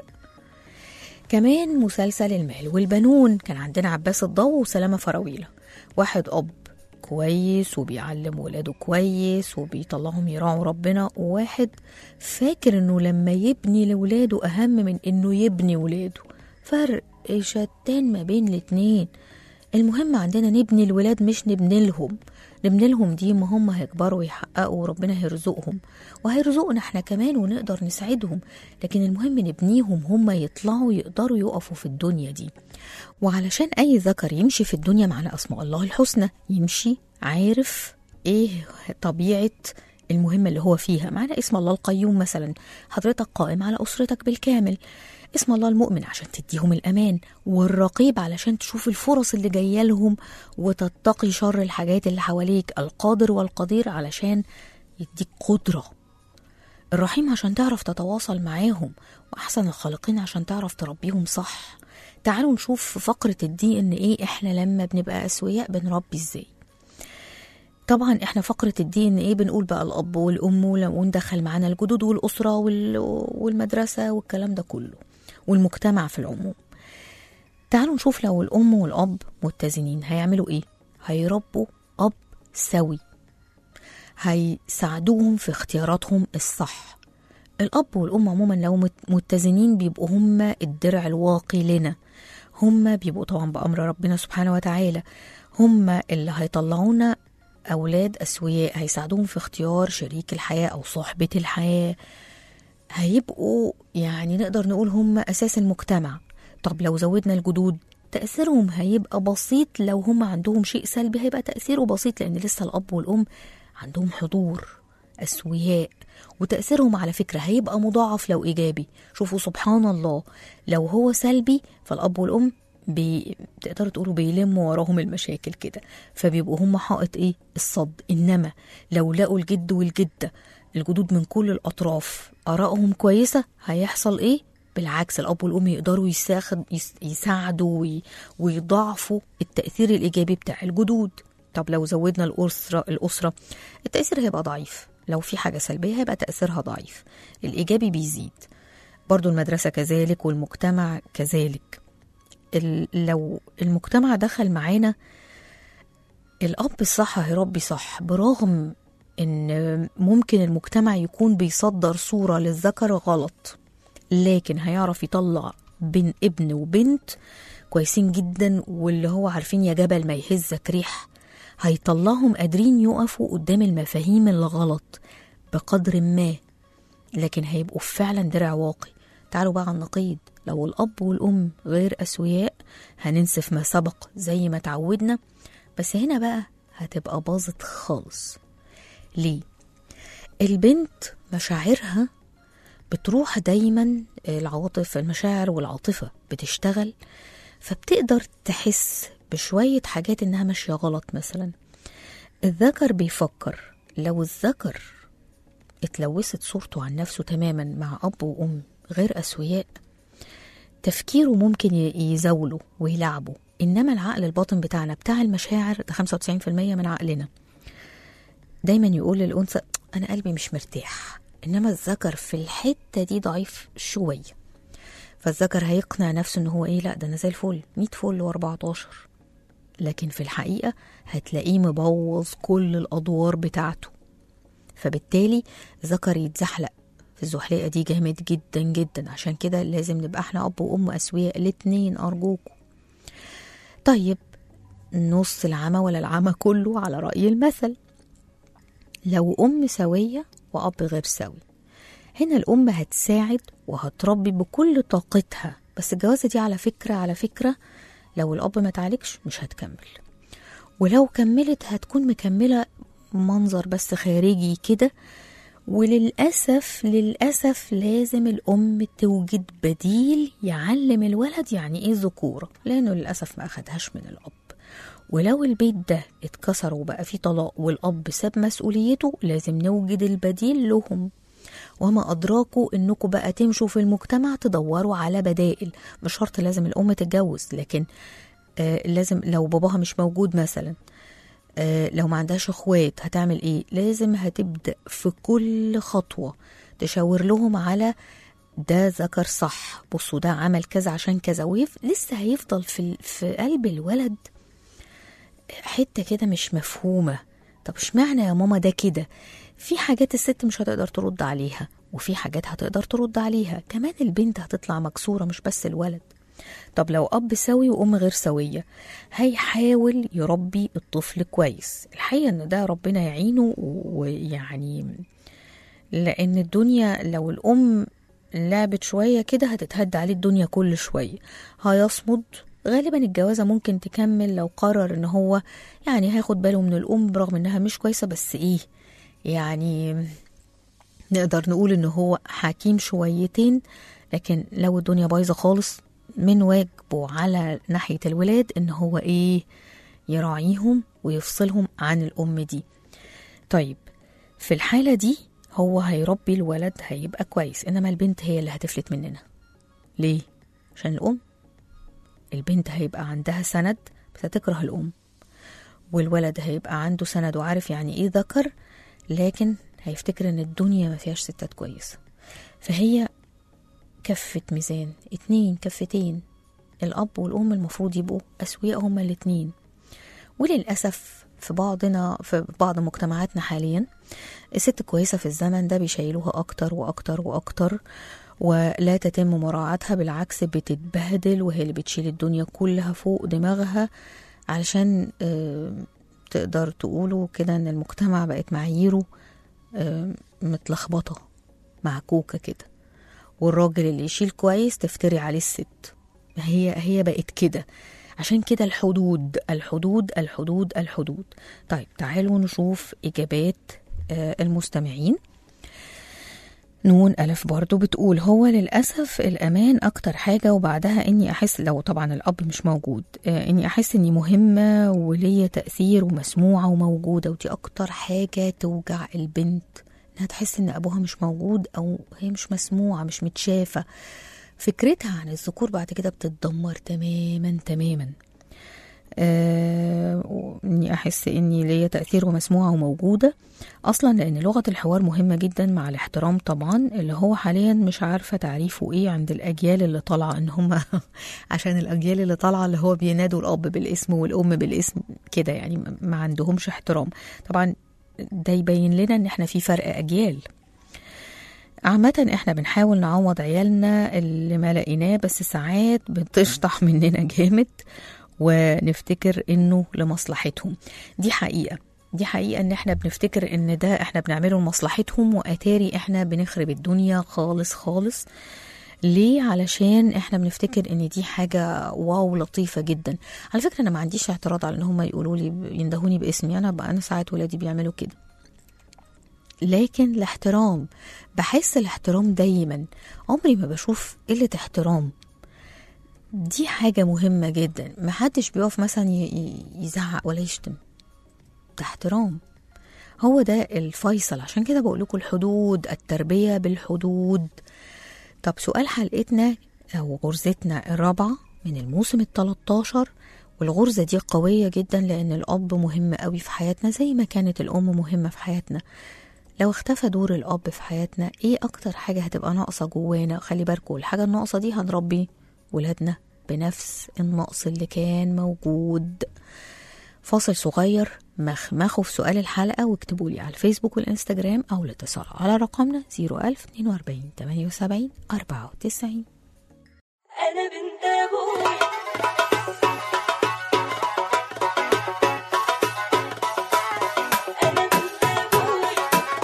Speaker 4: كمان مسلسل المال والبنون كان عندنا عباس الضو وسلامه فراويله واحد اب كويس وبيعلم ولاده كويس وبيطلعهم يراعوا ربنا وواحد فاكر انه لما يبني لولاده اهم من انه يبني ولاده فرق شتان ما بين الاتنين المهم عندنا نبني الولاد مش نبني لهم نبني لهم دي ما هم هيكبروا ويحققوا وربنا هيرزقهم وهيرزقنا احنا كمان ونقدر نساعدهم لكن المهم نبنيهم هم يطلعوا يقدروا يقفوا في الدنيا دي وعلشان اي ذكر يمشي في الدنيا معنى اسماء الله الحسنى يمشي عارف ايه طبيعه المهمه اللي هو فيها معنى اسم الله القيوم مثلا حضرتك قائم على اسرتك بالكامل اسم الله المؤمن عشان تديهم الأمان والرقيب علشان تشوف الفرص اللي جاية لهم وتتقي شر الحاجات اللي حواليك القادر والقدير علشان يديك قدرة الرحيم عشان تعرف تتواصل معاهم وأحسن الخالقين عشان تعرف تربيهم صح تعالوا نشوف في فقرة الدي ان ايه احنا لما بنبقى أسوياء بنربي ازاي طبعا احنا فقرة الدي ان ايه بنقول بقى الأب والأم وندخل معانا الجدود والأسرة وال- والمدرسة والكلام ده كله والمجتمع في العموم تعالوا نشوف لو الأم والأب متزنين هيعملوا إيه؟ هيربوا أب سوي هيساعدوهم في اختياراتهم الصح الأب والأم عموما لو مت- متزنين بيبقوا هما الدرع الواقي لنا هما بيبقوا طبعا بأمر ربنا سبحانه وتعالى هما اللي هيطلعونا أولاد أسوياء هيساعدوهم في اختيار شريك الحياة أو صاحبة الحياة هيبقوا يعني نقدر نقول هم أساس المجتمع طب لو زودنا الجدود تأثيرهم هيبقى بسيط لو هم عندهم شيء سلبي هيبقى تأثيره بسيط لأن لسه الأب والأم عندهم حضور أسوياء وتأثيرهم على فكرة هيبقى مضاعف لو إيجابي شوفوا سبحان الله لو هو سلبي فالأب والأم بي... تقدروا تقولوا بيلموا وراهم المشاكل كده فبيبقوا هم حائط ايه الصد انما لو لقوا الجد والجده الجدود من كل الاطراف ارائهم كويسه هيحصل ايه بالعكس الاب والام يقدروا يساخد يس- يساعدوا وي- ويضاعفوا التاثير الايجابي بتاع الجدود طب لو زودنا الاسره الاسره التاثير هيبقى ضعيف لو في حاجه سلبيه هيبقى تاثيرها ضعيف الايجابي بيزيد برضو المدرسه كذلك والمجتمع كذلك ال- لو المجتمع دخل معانا الأب الصح هيربي صح برغم ان ممكن المجتمع يكون بيصدر صورة للذكر غلط لكن هيعرف يطلع بين ابن وبنت كويسين جدا واللي هو عارفين يا جبل ما يهزك ريح هيطلعهم قادرين يقفوا قدام المفاهيم الغلط بقدر ما لكن هيبقوا فعلا درع واقي تعالوا بقى على النقيض لو الأب والأم غير أسوياء هننسف ما سبق زي ما تعودنا بس هنا بقى هتبقى باظت خالص ليه؟ البنت مشاعرها بتروح دايما العواطف المشاعر والعاطفة بتشتغل فبتقدر تحس بشوية حاجات إنها ماشية غلط مثلا الذكر بيفكر لو الذكر اتلوثت صورته عن نفسه تماما مع أب وأم غير أسوياء تفكيره ممكن ي- يزاوله ويلعبه إنما العقل الباطن بتاعنا بتاع المشاعر ده 95% من عقلنا دايما يقول للأنثى أنا قلبي مش مرتاح إنما الذكر في الحتة دي ضعيف شوية فالذكر هيقنع نفسه إن هو إيه لا ده أنا زي الفل 100 فل و14 لكن في الحقيقة هتلاقيه مبوظ كل الأدوار بتاعته فبالتالي ذكر يتزحلق في الزحليقة دي جامد جدا جدا عشان كده لازم نبقى احنا أب وأم أسوياء الاتنين أرجوكم طيب نص العمى ولا العمى كله على رأي المثل لو أم سوية وأب غير سوي هنا الأم هتساعد وهتربي بكل طاقتها بس الجوازة دي على فكرة على فكرة لو الأب ما تعالجش مش هتكمل ولو كملت هتكون مكملة منظر بس خارجي كده وللأسف للأسف لازم الأم توجد بديل يعلم الولد يعني إيه ذكورة لأنه للأسف ما أخدهاش من الأب ولو البيت ده اتكسر وبقى فيه طلاق والأب ساب مسؤوليته لازم نوجد البديل لهم وما أدراكوا إنكم بقى تمشوا في المجتمع تدوروا على بدائل مش شرط لازم الأم تتجوز لكن آه لازم لو باباها مش موجود مثلا آه لو ما عندهاش اخوات هتعمل ايه لازم هتبدأ في كل خطوة تشاور لهم على ده ذكر صح بصوا ده عمل كذا عشان كذا ويف لسه هيفضل في في قلب الولد حته كده مش مفهومه طب اشمعنى يا ماما ده كده في حاجات الست مش هتقدر ترد عليها وفي حاجات هتقدر ترد عليها كمان البنت هتطلع مكسوره مش بس الولد طب لو اب سوي وام غير سويه هيحاول يربي الطفل كويس الحقيقه ان ده ربنا يعينه ويعني لان الدنيا لو الام لعبت شويه كده هتتهد عليه الدنيا كل شويه هيصمد غالبا الجوازة ممكن تكمل لو قرر ان هو يعني هياخد باله من الام برغم انها مش كويسة بس ايه يعني نقدر نقول ان هو حكيم شويتين لكن لو الدنيا بايظة خالص من واجبه على ناحية الولاد ان هو ايه يراعيهم ويفصلهم عن الام دي طيب في الحالة دي هو هيربي الولد هيبقى كويس انما البنت هي اللي هتفلت مننا ليه عشان الام البنت هيبقى عندها سند بس هتكره الأم والولد هيبقى عنده سند وعارف يعني إيه ذكر لكن هيفتكر إن الدنيا ما فيهاش ستات كويسة فهي كفة ميزان اتنين كفتين الأب والأم المفروض يبقوا أسوياء هما الاتنين وللأسف في بعضنا في بعض مجتمعاتنا حاليا الست كويسة في الزمن ده بيشيلوها أكتر وأكتر وأكتر ولا تتم مراعاتها بالعكس بتتبهدل وهي اللي بتشيل الدنيا كلها فوق دماغها علشان آه، تقدر تقولوا كده ان المجتمع بقت معاييره آه، متلخبطة معكوكة كده والراجل اللي يشيل كويس تفتري عليه الست هي هي بقت كده عشان كده الحدود الحدود الحدود الحدود طيب تعالوا نشوف إجابات آه، المستمعين نون ألف برضو بتقول هو للأسف الأمان أكتر حاجة وبعدها إني أحس لو طبعا الأب مش موجود آه، إني أحس إني مهمة وليا تأثير ومسموعة وموجودة ودي أكتر حاجة توجع البنت إنها تحس إن أبوها مش موجود أو هي مش مسموعة مش متشافة فكرتها عن الذكور بعد كده بتتدمر تماما تماما آه، اني احس اني ليا تاثير ومسموعه وموجوده اصلا لان لغه الحوار مهمه جدا مع الاحترام طبعا اللي هو حاليا مش عارفه تعريفه ايه عند الاجيال اللي طالعه ان هم عشان الاجيال اللي طالعه اللي هو بينادوا الاب بالاسم والام بالاسم كده يعني ما- ما عندهمش احترام طبعا ده يبين لنا ان احنا في فرق اجيال عامة احنا بنحاول نعوض عيالنا اللي ما لقيناه بس ساعات بتشطح مننا جامد ونفتكر انه لمصلحتهم دي حقيقة دي حقيقة ان احنا بنفتكر ان ده احنا بنعمله لمصلحتهم واتاري احنا بنخرب الدنيا خالص خالص ليه علشان احنا بنفتكر ان دي حاجة واو لطيفة جدا على فكرة انا ما عنديش اعتراض على ان هم يقولوا لي يندهوني باسمي انا بقى انا ساعات ولادي بيعملوا كده لكن الاحترام بحس الاحترام دايما عمري ما بشوف قلة احترام دي حاجة مهمة جدا محدش بيقف مثلا ي- ي- يزعق ولا يشتم ده احترام هو ده الفيصل عشان كده بقول لكم الحدود التربية بالحدود طب سؤال حلقتنا أو غرزتنا الرابعة من الموسم التلاتاشر والغرزة دي قوية جدا لأن الأب مهم قوي في حياتنا زي ما كانت الأم مهمة في حياتنا لو اختفى دور الأب في حياتنا إيه أكتر حاجة هتبقى ناقصة جوانا خلي بالكوا الحاجة الناقصة دي هنربي ولادنا بنفس النقص اللي كان موجود فاصل صغير مخمخوا في سؤال الحلقة واكتبوا لي على الفيسبوك والإنستجرام أو الاتصال على رقمنا 01042 78 94
Speaker 5: أنا بنت أبوي أنا بنت أبوي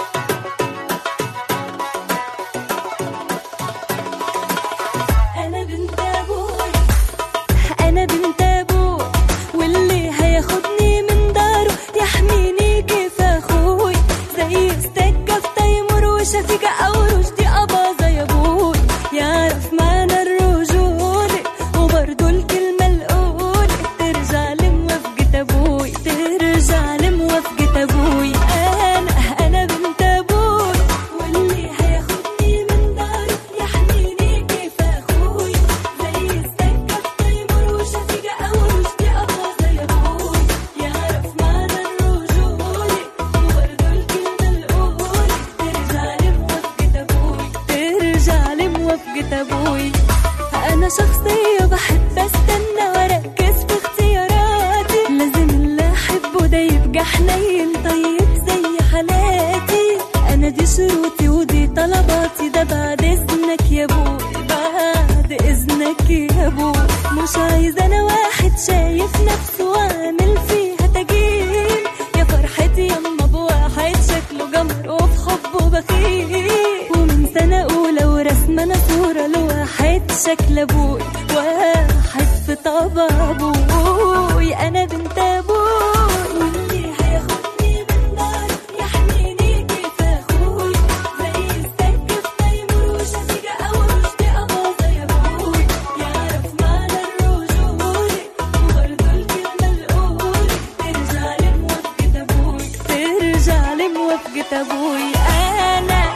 Speaker 5: أنا بنت أبوي أنا بنت أبوي واللي هياخدني من داره يحميني كيف أخوي زي استكة في تيمور وشفيقة أو رشدي أباظة يا أبوي يعرف معنى الرجولة وبرضه الكلمة الأولى ترجع لموافقة أبوي ترجع لموافقة أبوي أنا أنا بنت أبوي واللي هياخدني من داره يحميني كيف أخوي زي السكة في تيمور وشفيقة أو رشدي أباظة يا أبوي يعرف معنى الرجولة وبرضه الكلمة الأولى ترجع لموافقة أبوي ترجع لموافقة أبوي أنا شخصية بحب أستنى وأركز في اختياراتي لازم اللي أحبه ده يبقى حنين طيب زي حالاتي أنا دي شروطي ودي طلباتي ده بعد إذنك يا أبوي بعد إذنك يا أبوي مش عايزة أنا واحد شايف نفسه وعامل فيها تجيل يا فرحتي يما بواحد شكله جمر وفي حبه بخيل ومن سنة أولى ورسمة أنا صورة لواحد شكل أبوي واحد في طبع أبوي أنا بنت أبوي واللي هياخدني من نار يحميني كيف أخوي زي السكة في تيمور وشفيقة أو رشدي أباظة يا أبوي يعرف معنى الرجولة وبرضه الكلمة الأولى ترجع لموافقة أبوي ترجع لموافقة أبوي أنا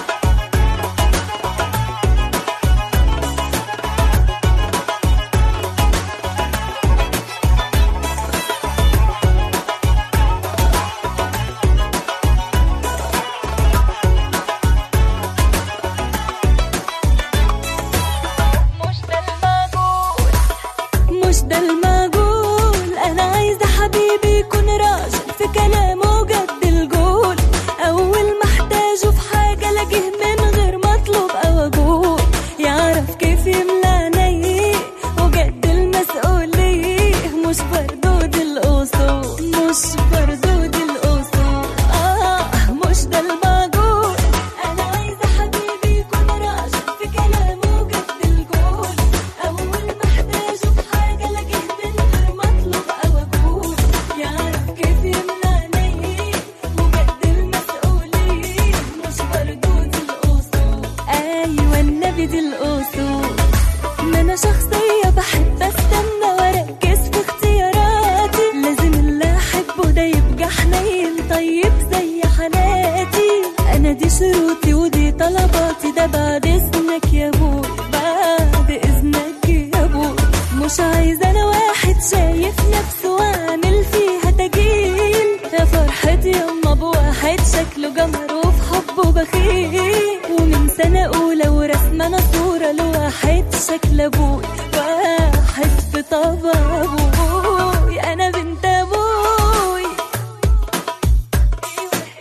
Speaker 5: مش ده المعقول مش ده المعقول انا عايزه حبيبي يكون راجل في كلامه جد الجول اول ما احتاجه في حاجه الاقيه من غير ما اطلب او اقول يعرف كيف يملى عينيه وجد المسؤوليه مش بردود الاصول مش بردود الاصول اه مش ده المعقول انا عايزه حبيبي يكون راجل في كلامه جد الجول اول ما احتاجه في حاجه الاقيه من غير ما اطلب او اقول يعرف كيف يملى عينيه وجد المسؤوليه مش بردود الاصول ايوه النبي دي الاصول ما انا شخصية بحب استنى واركز في اختياراتي لازم اللي احبه ده يبقى حنين طيب زي حالاتي انا دي شروطي ودي طلباتي ده بعد اذنك يا ابوي بعد اذنك يا ابوي مش عايزة انا واحد شايف نفسه وعامل فيها تجيل يا فرحتي يما بواحد شكله جمر وفي حبه بخيل ومن سنة أولى ورسمة أنا صورة لواحد شكل أبوي واحد في طبع أبوي أنا بنت أبوي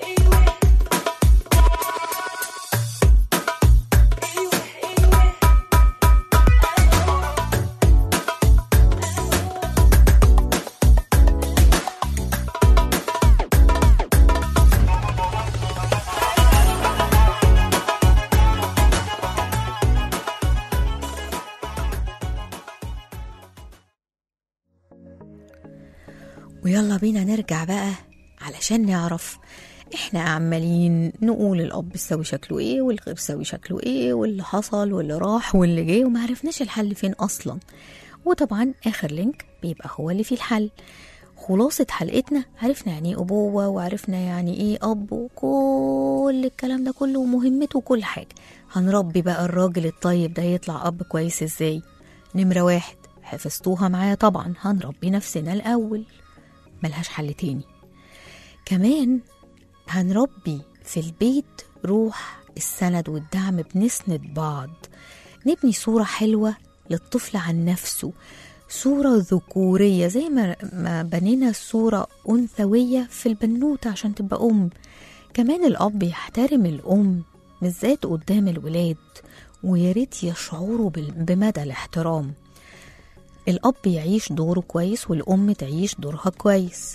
Speaker 4: ويلا بينا نرجع بقى علشان نعرف احنا عمالين نقول الاب السوي شكله ايه والغير سوي شكله ايه واللي حصل واللي راح واللي جه وما عرفناش الحل فين اصلا وطبعا اخر لينك بيبقى هو اللي فيه الحل خلاصة حلقتنا عرفنا يعني ايه أبوة وعرفنا يعني ايه أب وكل الكلام ده كله ومهمته وكل حاجة هنربي بقى الراجل الطيب ده يطلع أب كويس ازاي نمرة واحد حفظتوها معايا طبعا هنربي نفسنا الأول ملهاش حل تاني كمان هنربي في البيت روح السند والدعم بنسند بعض نبني صورة حلوة للطفل عن نفسه صورة ذكورية زي ما ما بنينا صورة أنثوية في البنوتة عشان تبقى أم كمان الأب يحترم الأم بالذات قدام الولاد وياريت يشعروا بال- بمدى الاحترام الأب يعيش دوره كويس والأم تعيش دورها كويس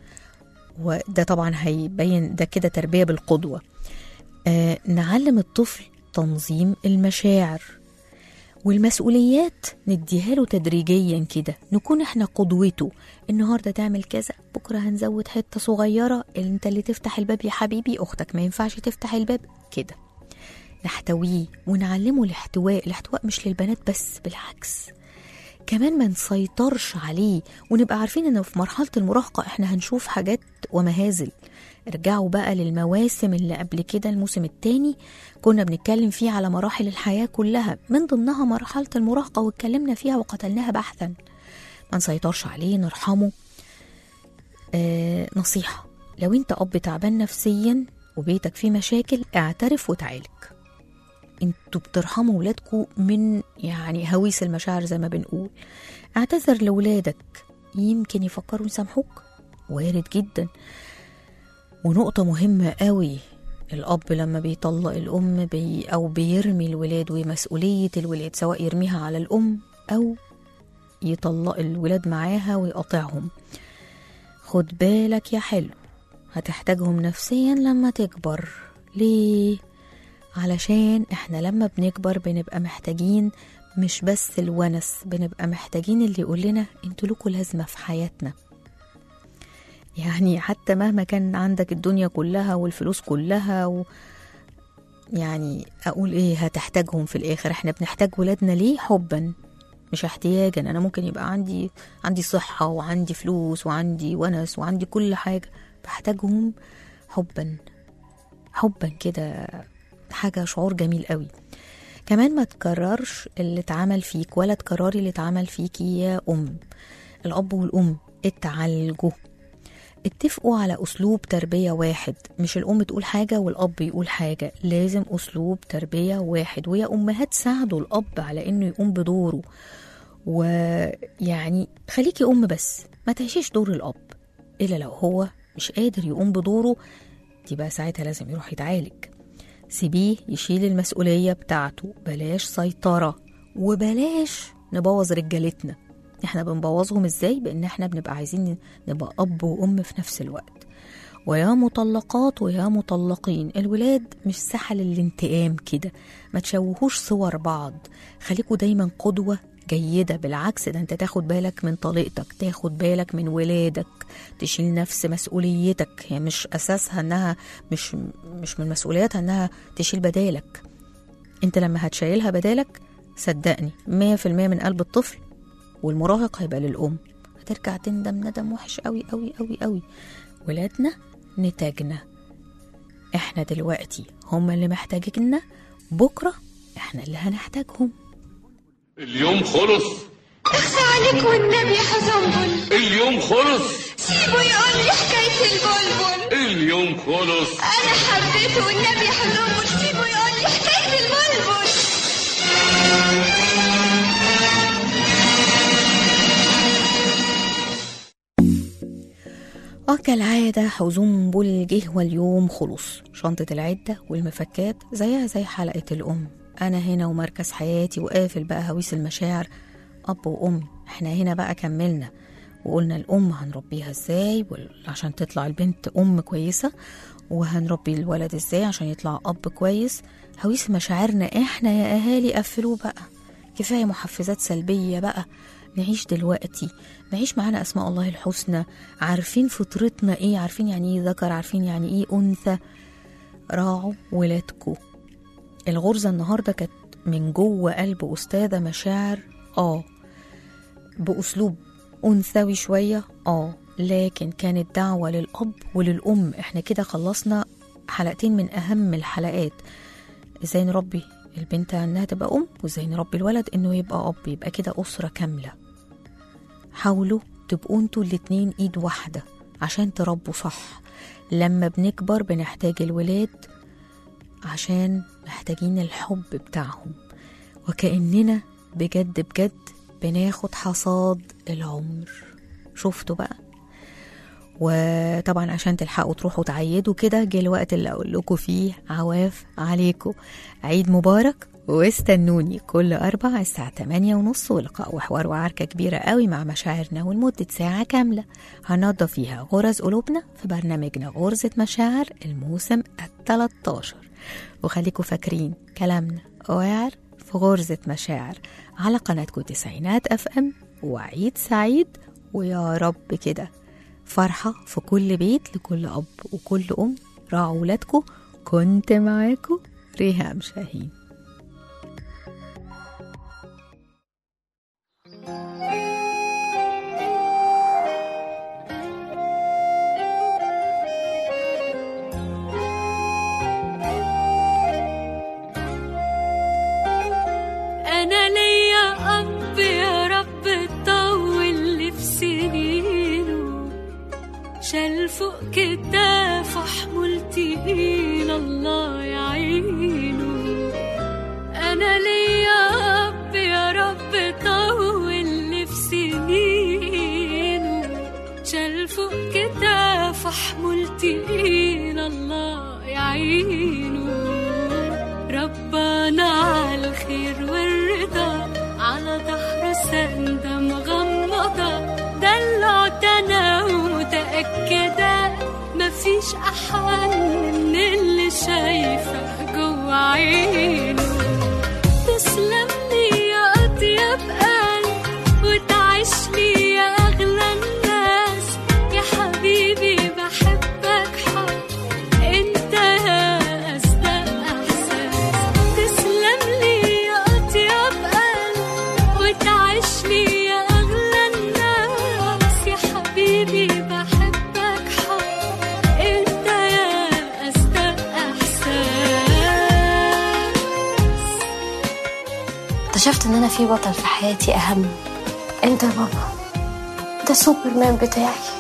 Speaker 4: وده طبعا هيبين ده كده تربية بالقدوة آه نعلم الطفل تنظيم المشاعر والمسؤوليات نديها له تدريجيا كده نكون احنا قدوته النهارده تعمل كذا بكره هنزود حته صغيره انت اللي تفتح الباب يا حبيبي اختك ما ينفعش تفتح الباب كده نحتويه ونعلمه الاحتواء الاحتواء مش للبنات بس بالعكس كمان ما نسيطرش عليه ونبقى عارفين ان في مرحله المراهقه احنا هنشوف حاجات ومهازل ارجعوا بقى للمواسم اللي قبل كده الموسم التاني كنا بنتكلم فيه على مراحل الحياه كلها من ضمنها مرحله المراهقه واتكلمنا فيها وقتلناها بحثا ما نسيطرش عليه نرحمه آه نصيحه لو انت اب تعبان نفسيا وبيتك فيه مشاكل اعترف وتعالج انتوا بترحموا ولادكم من يعني هويس المشاعر زي ما بنقول اعتذر لولادك يمكن يفكروا يسامحوك وارد جدا ونقطة مهمة قوي الأب لما بيطلق الأم بي أو بيرمي الولاد ومسؤولية الولاد سواء يرميها على الأم أو يطلق الولاد معاها ويقاطعهم خد بالك يا حلو هتحتاجهم نفسيا لما تكبر ليه؟ علشان احنا لما بنكبر بنبقى محتاجين مش بس الونس بنبقى محتاجين اللي يقول لنا انتوا لكم لازمة في حياتنا يعني حتى مهما كان عندك الدنيا كلها والفلوس كلها و... يعني اقول ايه هتحتاجهم في الاخر احنا بنحتاج ولادنا ليه حبا مش احتياجا انا ممكن يبقى عندي عندي صحة وعندي فلوس وعندي ونس وعندي كل حاجة بحتاجهم حبا حبا كده حاجة شعور جميل قوي كمان ما تكررش اللي اتعمل فيك ولا تكرري اللي اتعمل فيكي يا أم الأب والأم اتعالجوا اتفقوا على أسلوب تربية واحد مش الأم تقول حاجة والأب يقول حاجة لازم أسلوب تربية واحد ويا أمهات ساعدوا الأب على إنه يقوم بدوره ويعني خليكي أم بس ما تعيشيش دور الأب إلا لو هو مش قادر يقوم بدوره دي بقى ساعتها لازم يروح يتعالج سيبيه يشيل المسؤولية بتاعته بلاش سيطرة وبلاش نبوظ رجالتنا احنا بنبوظهم ازاي بان احنا بنبقى عايزين نبقى اب وام في نفس الوقت ويا مطلقات ويا مطلقين الولاد مش ساحة للانتقام كده ما تشوهوش صور بعض خليكوا دايما قدوة جيدة بالعكس ده انت تاخد بالك من طليقتك تاخد بالك من ولادك تشيل نفس مسؤوليتك هي مش اساسها انها مش مش من مسؤولياتها انها تشيل بدالك انت لما هتشيلها بدالك صدقني مية في المية من قلب الطفل والمراهق هيبقى للأم هترجع تندم ندم وحش قوي قوي قوي قوي ولادنا نتاجنا احنا دلوقتي هم اللي محتاجيننا بكرة احنا اللي هنحتاجهم
Speaker 8: اليوم خلص
Speaker 9: اخفى عليك والنبي يا حزنبل
Speaker 8: اليوم خلص
Speaker 9: سيبه يقول لي حكاية البلبل
Speaker 8: اليوم خلص
Speaker 9: أنا حبيته والنبي يا حزنبل سيبه يقول لي حكاية البلبل
Speaker 4: وكالعادة حزنبل جه واليوم خلص شنطة العدة والمفكات زيها زي حلقة الأم أنا هنا ومركز حياتي وقافل بقى هويس المشاعر أب وأم احنا هنا بقى كملنا وقلنا الأم هنربيها ازاي وال- عشان تطلع البنت أم كويسة وهنربي الولد ازاي عشان يطلع أب كويس هويس مشاعرنا احنا يا أهالي قفلوه بقى كفاية محفزات سلبية بقى نعيش دلوقتي نعيش معانا أسماء الله الحسنى عارفين فطرتنا إيه عارفين يعني إيه ذكر عارفين يعني إيه أنثى راعوا ولادكم الغرزة النهاردة كانت من جوه قلب أستاذة مشاعر آه بأسلوب أنثوي شوية آه لكن كانت دعوة للأب وللأم إحنا كده خلصنا حلقتين من أهم الحلقات إزاي نربي البنت إنها تبقى أم وإزاي نربي الولد إنه يبقى أب يبقى كده أسرة كاملة حاولوا تبقوا انتوا الاتنين ايد واحدة عشان تربوا صح لما بنكبر بنحتاج الولاد عشان محتاجين الحب بتاعهم وكأننا بجد بجد بناخد حصاد العمر شفتوا بقى وطبعا عشان تلحقوا تروحوا تعيدوا كده جه الوقت اللي اقول لكم فيه عواف عليكم عيد مبارك واستنوني كل أربع الساعة 8 ونص ولقاء وحوار وعركة كبيرة قوي مع مشاعرنا ولمدة ساعة كاملة هننضف فيها غرز قلوبنا في برنامجنا غرزة مشاعر الموسم التلاتاشر وخليكم فاكرين كلامنا واعر في غرزة مشاعر على قناتكم تسعينات اف ام وعيد سعيد ويا رب كده فرحة في كل بيت لكل أب وكل أم راعوا ولادكم كنت معاكم ريهام شاهين
Speaker 5: أنا ليا أب يا رب طول لي في سنينه شال فوق كتافه حمول تقيل الله يعينه أنا ليا أب يا رب طول لي في سنينه شال فوق كتافه حمول تقيل الله يعينه ربنا على الخير والرضا على ظهر سندة مغمضة دلعت أنا ومتأكدة مفيش أحن من اللي شايفة جوا عينه تسلم لي يا أطيب قلب وتعيش لي يا أغلى الناس يا حبيبي بحبك حب انت يا أصدق إحساس تسلم لي يا أطيب قلب وتعيش لي يا أغلى الناس يا حبيبي بحبك حب انت يا أصدق إحساس
Speaker 10: اكتشفت ان انا في بطل في حياتي اهم انت يا بابا ده سوبرمان بتاعي